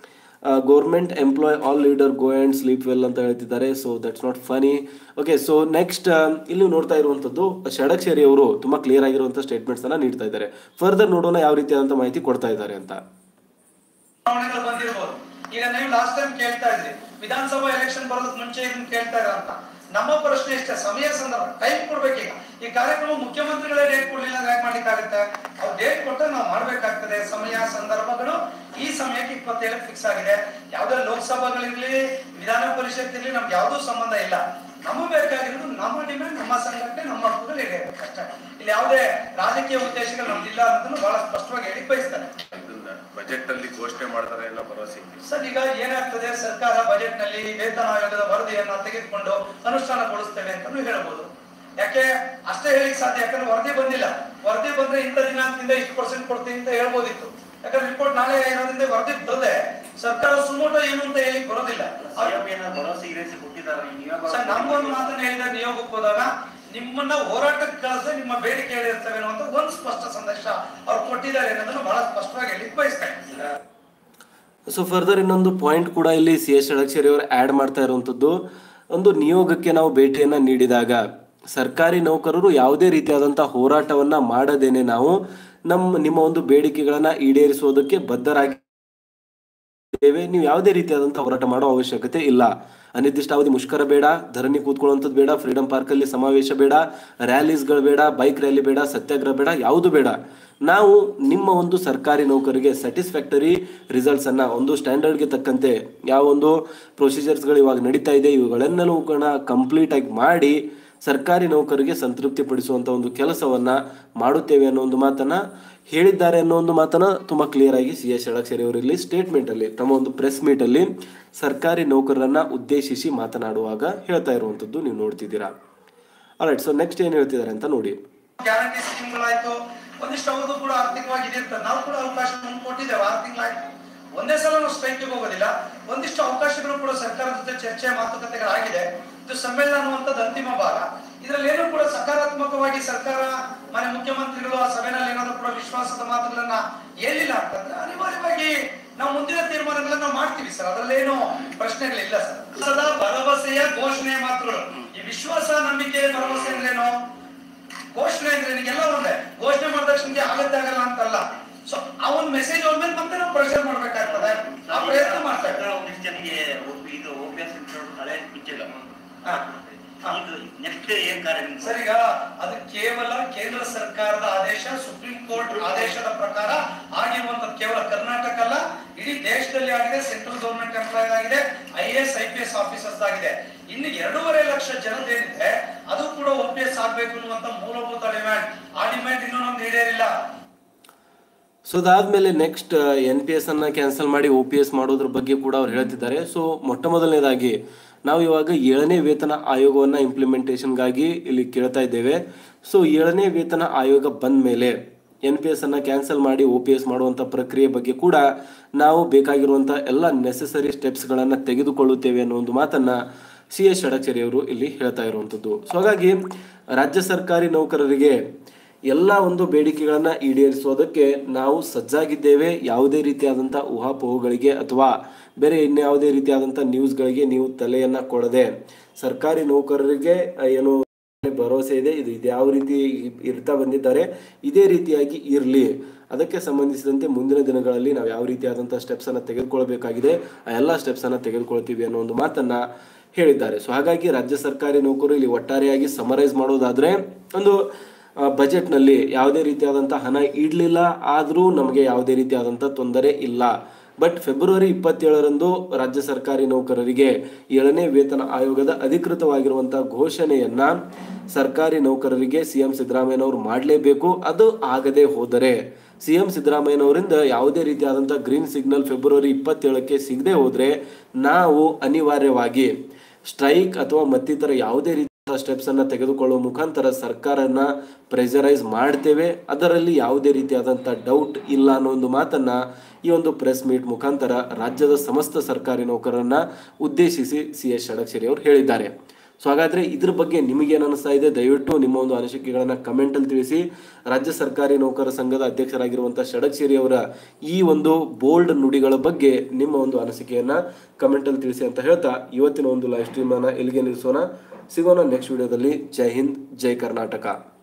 government employ all leader go and sleep well ಅಂತ ಹೇಳ್ತಿದ್ದಾರೆ so that's not funny okay so next ಇಲ್ಲಿ ನೀವು ನೋಡ್ತಾ ಇರುವಂಥದ್ದು ಷಡಕ್ಷರಿ ಅವರು ತುಂಬಾ ಕ್ಲಿಯರ್ ಆಗಿರುವಂಥ ಸ್ಟೇಟ್ಮೆಂಟ್ಸ್ ಅನ್ನ ನೀಡ್ತಾ ಇದ್ದಾರೆ ಫರ್ದರ್ ನೋಡೋಣ ಯಾವ ರೀತಿಯಾದಂಥ ಮಾಹಿತಿ ಕೊಡ್ತಾ ಇದ್ದಾರೆ ಅಂತ ಚುನಾವಣೆಗಳು ಬಂದಿರ್ಬೋದು ಈಗ ನೀವು ಲಾಸ್ಟ್ ಟೈಮ್ ಕೇಳ್ತಾ ಇದ್ರಿ ವಿಧಾನಸಭಾ ಎಲೆಕ್ಷನ್ ಬರೋದಕ್ಕೆ ಮುಂಚೆ ಇದನ್ನ ಕೇಳ್ತಾ ಇದ್ರ ಅಂತ ನಮ್ಮ ಪ್ರಶ್ನೆ ಇಷ್ಟೇ ಸಮಯ ಸಂದರ್ಭ ಟೈಮ್ ಕೊಡ್ಬೇಕೀಗ ಈ ಕಾರ್ಯಕ್ರಮ ಮುಖ್ಯಮಂತ್ರಿಗಳೇ ಡೇಟ್ ಕೊಡ್ಲಿಲ್ಲ ಅಂದ್ರೆ ಯಾಕೆ ಮಾಡ್ಲಿಕ್ಕಾಗುತ್ತೆ ಅವ್ರು ಡೇಟ್ ಕೊಟ್ಟರೆ ನಾವು ಮಾಡ್ಬೇಕಾಗ್ತದೆ ಸಮಯ ಸಂದರ್ಭಗಳು ಈ ಸಮಯಕ್ಕೆ ಇಪ್ಪತ್ತೇಳಕ್ಕೆ ಫಿಕ್ಸ್ ಆಗಿದೆ ಯಾವ್ದೇ ಲೋಕಸಭಾಗಳಿರ್ಲಿ ವಿಧಾನ ಪರಿಷತ್ ಇರ್ಲಿ ನಮ್ಗೆ ಯಾವ್ದೂ ಸಂಬಂಧ ಇಲ್ಲ ನಮಗೆ ಬೇಕಾಗಿರೋದು ನಮ್ಮ ಡಿಮ್ಯಾಂಡ್ ನಮ್ಮ ಸಂಘಟನೆ ನಮ್ಮ ಹಕ್ಕುಗಳು ಈಡೇರಬೇಕು ಅಷ್ಟೇ ಇಲ್ಲಿ ಯಾವುದೇ ರಾಜಕೀಯ ಉದ್ದೇಶಗಳು ನಮ್ದಿಲ್ಲ ಅನ್ನೋದನ್ನು ಬಹಳ ಸ್ಪಷ್ಟವಾಗಿ ಹೇಳಿ ಬಯಸ್ತಾರೆ ಬಜೆಟ್ ಅಲ್ಲಿ ಘೋಷಣೆ ಮಾಡ್ತಾರೆ ಎಲ್ಲ ಭರವಸೆ ಇದೆ. ಸರ್ ಈಗ ಏನಾಗ್ತದೆ ಸರ್ಕಾರ ಬಜೆಟ್ ನಲ್ಲಿ ವೇತನ ಆಯೋಗದ ವರದಿಯನ್ನ ತೆಗೆದುಕೊಂಡು ಅನುಷ್ಠಾನಗೊಳಿಸ್ತೇವೆ ಅಂತಾನು ಹೇಳ್ಬೋದು ಯಾಕೆ ಅಷ್ಟೇ ಹೇಳಿಕ್ ಸಾಧ್ಯ ಯಾಕಂದ್ರೆ ವರದಿ ಬಂದಿಲ್ಲ ವರದಿ ಬಂದ್ರೆ ಇಂಥ ದಿನಾಂಕದಿಂದ ಇಷ್ಟು ಪರ್ಸೆಂಟ್ ಕೊಡ್ತೀವಿ ಅಂತ ಹೇಳ್ಬೋದಿತ್ತು ಯಾಕಂದ್ರೆ ರಿಪೋರ್ಟ್ ನಾಳೆ ಇರೋದ್ರಿಂದ ವರದಿ ಬರದೆ ಸರ್ಕಾರ ಸುಮೋಟ ಏನು ಅಂತ ಹೇಳಿ ಬರೋದಿಲ್ಲ ಸಿಎಂ ಏನಾದ್ರು ಭರವಸೆ ಗಿರವಸೆ ಕೊಟ್ಟಿದ್ದಾರೆ ನಿಯೋಗ ಸರ್ ನಮ್ಗೊಂದು ಮಾತನ್ನ ಹೇಳಿದ್ರೆ ನಿಯೋಗಕ್ಕೆ ಹೋದಾಗ ನಿಮ್ಮನ್ನ ಹೋರಾಟಕ್ಕೆ ಕಳಿಸದೆ ನಿಮ್ಮ ಬೇಡಿಕೆ ಹೇಳಿರ್ತೇವೆ ಅಂತ ಒಂದು ಸ್ಪಷ್ಟ ಸಂದೇಶ ಅವ್ರು ಕೊಟ್ಟಿದ್ದಾರೆ ಅನ್ನೋದನ್ನು ಬಹಳ ಸ್ಪಷ್ಟವಾಗಿ ಹೇಳಿ ಬಯಸ್ತೇನೆ ಸೊ ಫರ್ದರ್ ಇನ್ನೊಂದು ಪಾಯಿಂಟ್ ಕೂಡ ಇಲ್ಲಿ ಸಿ ಎಸ್ ಷಡಕ್ಷರಿ ಅವರು ಆ್ಯಡ್ ಮಾಡ್ತಾ ಇರುವಂಥದ್ದು ಒಂದು ನಿಯೋಗಕ್ಕೆ ನಾವು ಭೇಟಿಯನ್ನ ನೀಡಿದಾಗ ಸರ್ಕಾರಿ ನೌಕರರು ಯಾವುದೇ ರೀತಿಯಾದಂಥ ಹೋರಾಟವನ್ನ ಮಾಡದೇನೆ ನಾವು ನಮ್ಮ ನಿಮ್ಮ ಒಂದು ಬೇಡಿಕೆಗಳನ್ನ ಈಡೇರಿಸುವುದಕ್ಕೆ ಬದ್ಧರಾಗಿ ಇದ್ದೇವೆ ನೀವು ಯಾವುದೇ ರೀತಿಯಾದಂಥ ಹೋರಾಟ ಮಾಡೋ ಅವಶ್ಯಕತೆ ಇಲ್ಲ ಅನಿರ್ದಿಷ್ಟಾವಧಿ ಮುಷ್ಕರ ಬೇಡ ಧರಣಿ ಕೂತ್ಕೊಳ್ಳುವಂಥದ್ದು ಬೇಡ ಫ್ರೀಡಂ ಪಾರ್ಕಲ್ಲಿ ಸಮಾವೇಶ ಬೇಡ ರ್ಯಾಲೀಸ್ಗಳು ಬೇಡ ಬೈಕ್ ರ್ಯಾಲಿ ಬೇಡ ಸತ್ಯಾಗ್ರಹ ಬೇಡ ಯಾವುದು ಬೇಡ ನಾವು ನಿಮ್ಮ ಒಂದು ಸರ್ಕಾರಿ ನೌಕರಿಗೆ ಸ್ಯಾಟಿಸ್ಫ್ಯಾಕ್ಟರಿ ರಿಸಲ್ಟ್ಸ್ ಅನ್ನ ಒಂದು ಸ್ಟ್ಯಾಂಡರ್ಡ್ಗೆ ತಕ್ಕಂತೆ ಯಾವ ಒಂದು ಪ್ರೊಸೀಜರ್ಸ್ಗಳು ಇವಾಗ ನಡೀತಾ ಇದೆ ಇವುಗಳೆಲ್ಲವೂ ಕೂಡ ಕಂಪ್ಲೀಟ್ ಆಗಿ ಮಾಡಿ ಸರ್ಕಾರಿ ನೌಕರಿಗೆ ಸಂತೃಪ್ತಿ ಪಡಿಸುವಂತ ಒಂದು ಕೆಲಸವನ್ನ ಮಾಡುತ್ತೇವೆ ಅನ್ನೋ ಒಂದು ಮಾತನ್ನ ಹೇಳಿದ್ದಾರೆ ಅನ್ನೋ ಒಂದು ಮಾತನ್ನ ತುಂಬಾ ಕ್ಲಿಯರ್ ಆಗಿ ಸಿ ಎಸ್ ಷಡಕ್ಷರಿ ಅವರು ಇಲ್ಲಿ ಸ್ಟೇಟ್ಮೆಂಟ್ ಅಲ್ಲಿ ತಮ್ಮ ಒಂದು ಪ್ರೆಸ್ ಮೀಟ್ ಅಲ್ಲಿ ಸರ್ಕಾರಿ ನೌಕರರನ್ನ ಉದ್ದೇಶಿಸಿ ಮಾತನಾಡುವಾಗ ಹೇಳ್ತಾ ಇರುವಂತದ್ದು ನೀವು ನೋಡ್ತಿದ್ದೀರಾ ಆಲ್ರೈಟ್ ಸೊ ನೆಕ್ಸ್ಟ್ ಏನ್ ಹೇಳ್ತಿದ್ದಾರೆ ಅಂತ ನೋಡಿ ಗ್ಯಾರಂಟಿ ಸ್ಕೀಮ್ಗಳಾಯ್ತು ಒಂದಿಷ್ಟು ಅವ್ರದ್ದು ಕೂಡ ಆರ್ಥಿಕವಾಗಿ ಇದಿರ್ತದೆ ನಾವು ಕೂಡ ಅವಕಾಶ ಮುಂದೆ ಕೊಟ್ಟಿದ್ದೇವೆ ಆರು ತಿಂಗಳಾಯ್ತು ಒಂದೇ ಸಲ ನಾವು ಸ್ಟ್ರೈಕ್ಗೆ ಹೋಗೋದಿಲ್ಲ ಒಂದಿಷ್ಟು ಅವಕಾಶಗಳು ಕೂಡ ಸರ್ಕಾರದ ಜೊತೆ ಚರ್ಚೆ ಮಾತುಕತೆಗಳಾಗಿದೆ ಇದು ಸಮ್ಮೇಳನ ಅನ್ನುವಂಥದ್ದು ಅಂತಿಮ ಭಾಗ ಇದರಲ್ಲಿ ಏನೂ ಕೂಡ ಸಕಾರಾತ್ಮಕವಾಗಿ ಸರ್ಕಾರ ಮನೆ ಮುಖ್ಯಮಂತ್ರಿಗಳು ಆ ಸಭೆಯಲ್ಲಿ ಏನಾದ್ರು ಕೂಡ ವಿಶ್ವಾಸದ ಮಾತುಗಳನ್ನ ಹೇಳಿಲ್ಲ ಅಂತಂದ್ರೆ ಅನಿವಾರ್ಯವಾಗಿ ನಾವು ಮುಂದಿನ ತೀರ್ಮಾನಗಳನ್ನ ನಾವು ಮಾಡ್ತೀವಿ ಸರ್ ಅದರಲ್ಲೇನು ಪ್ರಶ್ನೆಗಳಿಲ್ಲ ಸರ್ ಸದಾ ಭರವಸೆಯ ಘೋಷಣೆ ಮಾತುಗಳು ಈ ವಿಶ್ವಾಸ ನಂಬಿಕೆ ಭರವಸೆ ಅಂದ್ರೇನು ಘೋಷಣೆ ಅಂದ್ರೆ ನಿಮಗೆಲ್ಲ ಒಂದೇ ಘೋಷಣೆ ಮಾಡಿದ ತಕ್ಷಣ ಆಗತ್ತೆ ಆಗಲ್ಲ ಅಂತಲ್ಲ ಸೊ ಆ ಒಂದು ಮೆಸೇಜ್ ಹೋದ್ಮೇಲೆ ಮತ್ತೆ ನಾವು ಪ್ರೆಷರ್ ಮಾಡ್ಬೇಕಾಗ್ತದೆ ಆ ಪ್ರಯತ್ನ ಮಾಡ್ತಾ ಇದ್ದಾರೆ. ಸರ್ಕಾರ ಒಂದಿಷ್ಟು ಜನಕ್ಕೆ ಒ- ಇದು ಓಪಿಎಸ್ ಹಳೆ ಬಿಚ್ಚಿಲ್ಲ ಹಾ. ಹಾ. ಇದು ನೆಕ್ಸ್ಟ್ ಏನ್ ಕಾರ್ಯ ನಿಮ್ದು? ಸರ್ ಈಗ ಅದು ಕೇವಲ ಕೇಂದ್ರ ಸರ್ಕಾರದ ಆದೇಶ ಸುಪ್ರೀಂ ಕೋರ್ಟ್ ಆದೇಶದ ಪ್ರಕಾರ ಆಗಿರುವಂತದ್ದು ಕೇವಲ ಕರ್ನಾಟಕ ಅಲ್ಲ ಇಡೀ ದೇಶದಲ್ಲಿ ಆಗಿದೆ ಸೆಂಟ್ರಲ್ ಗವರ್ಮೆಂಟ್ ಎಂಪ್ಲಾಯ್ ಆಗಿದೆ I S I P S officers ಆಗಿದೆ ಇನ್ನು ಎರಡೂವರೆ ಲಕ್ಷ ಜನದೇನಿದೆ ಅದು ಕೂಡ ಒ ಪಿ ಎಸ್ ಆಗ್ಬೇಕು ಅನ್ನುವಂತ ಮೂಲಭೂತ ಡಿಮ್ಯಾಂಡ್ ಆ ಡಿಮ್ಯಾಂಡ್ ಇನ್ನೂ ನಮ್ದು ಈಡೇರಿಲ್ಲ ಸೊ ಅದಾದ್ಮೇಲೆ ನೆಕ್ಸ್ಟ್ ಎನ್ ಪಿ ಎಸ್ ಅನ್ನ ಕ್ಯಾನ್ಸಲ್ ಮಾಡಿ ಒ ಪಿ ಎಸ್ ಮಾಡೋದ್ರ ಬಗ್ಗೆ ಕೂಡ ಅವ್ರು ಹೇಳ್ತಿದ್ದಾರೆ ಸೊ ಮೊಟ್ಟ ಮೊದಲನೇದಾಗಿ ನಾವು ಇವಾಗ ಏಳನೇ ವೇತನ ಆಯೋಗವನ್ನ ಇಂಪ್ಲಿಮೆಂಟೇಷನ್ಗಾಗಿ ಇಲ್ಲಿ ಕೇಳ್ತಾ ಇದ್ದೇವೆ ಸೊ ಏಳನೇ ವೇತನ ಆಯೋಗ ಬಂದ ಮೇಲೆ ಎನ್ ಪಿ ಎಸ್ ಅನ್ನ ಕ್ಯಾನ್ಸಲ್ ಮಾಡಿ ಒ ಪಿ ಎಸ್ ಮಾಡುವಂಥ ಪ್ರಕ್ರಿಯೆ ಬಗ್ಗೆ ಕೂಡ ನಾವು ಬೇಕಾಗಿರುವಂಥ ಎಲ್ಲ ನೆಸೆಸರಿ ಸ್ಟೆಪ್ಸ್ಗಳನ್ನು ತೆಗೆದುಕೊಳ್ಳುತ್ತೇವೆ ಅನ್ನೋ ಒಂದು ಮಾತನ್ನ ಸಿ ಎಸ್ ಷಡಕ್ಷರಿ ಅವರು ಇಲ್ಲಿ ಹೇಳ್ತಾ ಇರುವಂಥದ್ದು ಸೊ ಹಾಗಾಗಿ ರಾಜ್ಯ ಸರ್ಕಾರಿ ನೌಕರರಿಗೆ ಎಲ್ಲ ಒಂದು ಬೇಡಿಕೆಗಳನ್ನ ಈಡೇರಿಸೋದಕ್ಕೆ ನಾವು ಸಜ್ಜಾಗಿದ್ದೇವೆ ಯಾವುದೇ ರೀತಿಯಾದಂಥ ಊಹಾಪೋಹಗಳಿಗೆ ಅಥವಾ ಬೇರೆ ಇನ್ಯಾವುದೇ ರೀತಿಯಾದಂಥ ನ್ಯೂಸ್ಗಳಿಗೆ ನೀವು ತಲೆಯನ್ನ ಕೊಡದೆ ಸರ್ಕಾರಿ ನೌಕರರಿಗೆ ಆ, ಏನು ಭರವಸೆ ಇದೆ ಇದು ಇದು ಯಾವ ರೀತಿ ಇರ್ತಾ ಬಂದಿದ್ದಾರೆ ಇದೇ ರೀತಿಯಾಗಿ ಇರಲಿ ಅದಕ್ಕೆ ಸಂಬಂಧಿಸಿದಂತೆ ಮುಂದಿನ ದಿನಗಳಲ್ಲಿ ನಾವು ಯಾವ ರೀತಿಯಾದಂಥ ಸ್ಟೆಪ್ಸ್ ಅನ್ನ ತೆಗೆದುಕೊಳ್ಬೇಕಾಗಿದೆ ಆ ಎಲ್ಲ ಸ್ಟೆಪ್ಸ್ ಅನ್ನ ತೆಗೆದುಕೊಳ್ತೀವಿ ಅನ್ನೋ ಒಂದು ಮಾತನ್ನ ಹೇಳಿದ್ದಾರೆ ಸೊ ಹಾಗಾಗಿ ರಾಜ್ಯ ಸರ್ಕಾರಿ ನೌಕರರು ಇಲ್ಲಿ ಒಟ್ಟಾರೆಯಾಗಿ ಸಮರೈಸ್ ಮಾಡೋದಾದ್ರೆ ಒಂದು ಆ, ಬಜೆಟ್ನಲ್ಲಿ ಯಾವುದೇ ರೀತಿಯಾದಂಥ ಹಣ ಇಡಲಿಲ್ಲ ಆದರೂ ನಮಗೆ ಯಾವುದೇ ರೀತಿಯಾದಂಥ ತೊಂದರೆ ಇಲ್ಲ ಬಟ್ ಫೆಬ್ರವರಿ ಇಪ್ಪತ್ತೇಳರಂದು ರಾಜ್ಯ ಸರ್ಕಾರಿ ನೌಕರರಿಗೆ ಏಳನೇ ವೇತನ ಆಯೋಗದ ಅಧಿಕೃತವಾಗಿರುವಂಥ ಘೋಷಣೆಯನ್ನ ಸರ್ಕಾರಿ ನೌಕರರಿಗೆ ಸಿ ಎಂ ಸಿದ್ದರಾಮಯ್ಯನವರು ಮಾಡಲೇಬೇಕು ಅದು ಆಗದೆ ಹೋದರೆ ಸಿ ಎಂ ಸಿದ್ದರಾಮಯ್ಯನವರಿಂದ ಯಾವುದೇ ರೀತಿಯಾದಂಥ ಗ್ರೀನ್ ಸಿಗ್ನಲ್ ಫೆಬ್ರವರಿ ಇಪ್ಪತ್ತೇಳಕ್ಕೆ ಸಿಗದೆ ಹೋದರೆ ನಾವು ಅನಿವಾರ್ಯವಾಗಿ ಸ್ಟ್ರೈಕ್ ಅಥವಾ ಮತ್ತಿತರ ಯಾವುದೇ ರೀತಿಯ ಸ್ಟೆಪ್ಸ್ ಅನ್ನ ತೆಗೆದುಕೊಳ್ಳುವ ಮುಖಾಂತರ ಸರ್ಕಾರನ ಪ್ರೆಷರೈಸ್ ಮಾಡ್ತೇವೆ ಅದರಲ್ಲಿ ಯಾವುದೇ ರೀತಿಯಾದಂಥ ಡೌಟ್ ಇಲ್ಲ ಅನ್ನೋ ಒಂದು ಮಾತನ್ನ ಈ ಒಂದು ಪ್ರೆಸ್ ಮೀಟ್ ಮುಖಾಂತರ ರಾಜ್ಯದ ಸಮಸ್ತ ಸರ್ಕಾರಿ ನೌಕರರನ್ನ ಉದ್ದೇಶಿಸಿ ಸಿ ಎಸ್ ಷಡಕ್ಷರಿ ಅವರು ಹೇಳಿದ್ದಾರೆ ಸೊ ಹಾಗಾದ್ರೆ ಇದ್ರ ಬಗ್ಗೆ ನಿಮಗೇನು ಅನಿಸ್ತಾ ಇದೆ ದಯವಿಟ್ಟು ನಿಮ್ಮ ಒಂದು ಅನಿಸಿಕೆಗಳನ್ನ ಕಮೆಂಟ್ ಅಲ್ಲಿ ತಿಳಿಸಿ ರಾಜ್ಯ ಸರ್ಕಾರಿ ನೌಕರ ಸಂಘದ ಅಧ್ಯಕ್ಷರಾಗಿರುವಂತಹ ಷಡಕ್ಷೇರಿ ಅವರ ಈ ಒಂದು ಬೋಲ್ಡ್ ನುಡಿಗಳ ಬಗ್ಗೆ ನಿಮ್ಮ ಒಂದು ಅನಿಸಿಕೆಯನ್ನ ಕಮೆಂಟ್ ಅಲ್ಲಿ ತಿಳಿಸಿ ಅಂತ ಹೇಳ್ತಾ ಇವತ್ತಿನ ಒಂದು ಲೈವ್ ಸ್ಟ್ರೀಮ್ ಅನ್ನ ಎಲ್ಲಿಗೆ ನಿಲ್ಲಿಸೋಣ ಸಿಗೋಣ ನೆಕ್ಸ್ಟ್ ವಿಡಿಯೋದಲ್ಲಿ ಜೈ ಹಿಂದ್ ಜೈ ಕರ್ನಾಟಕ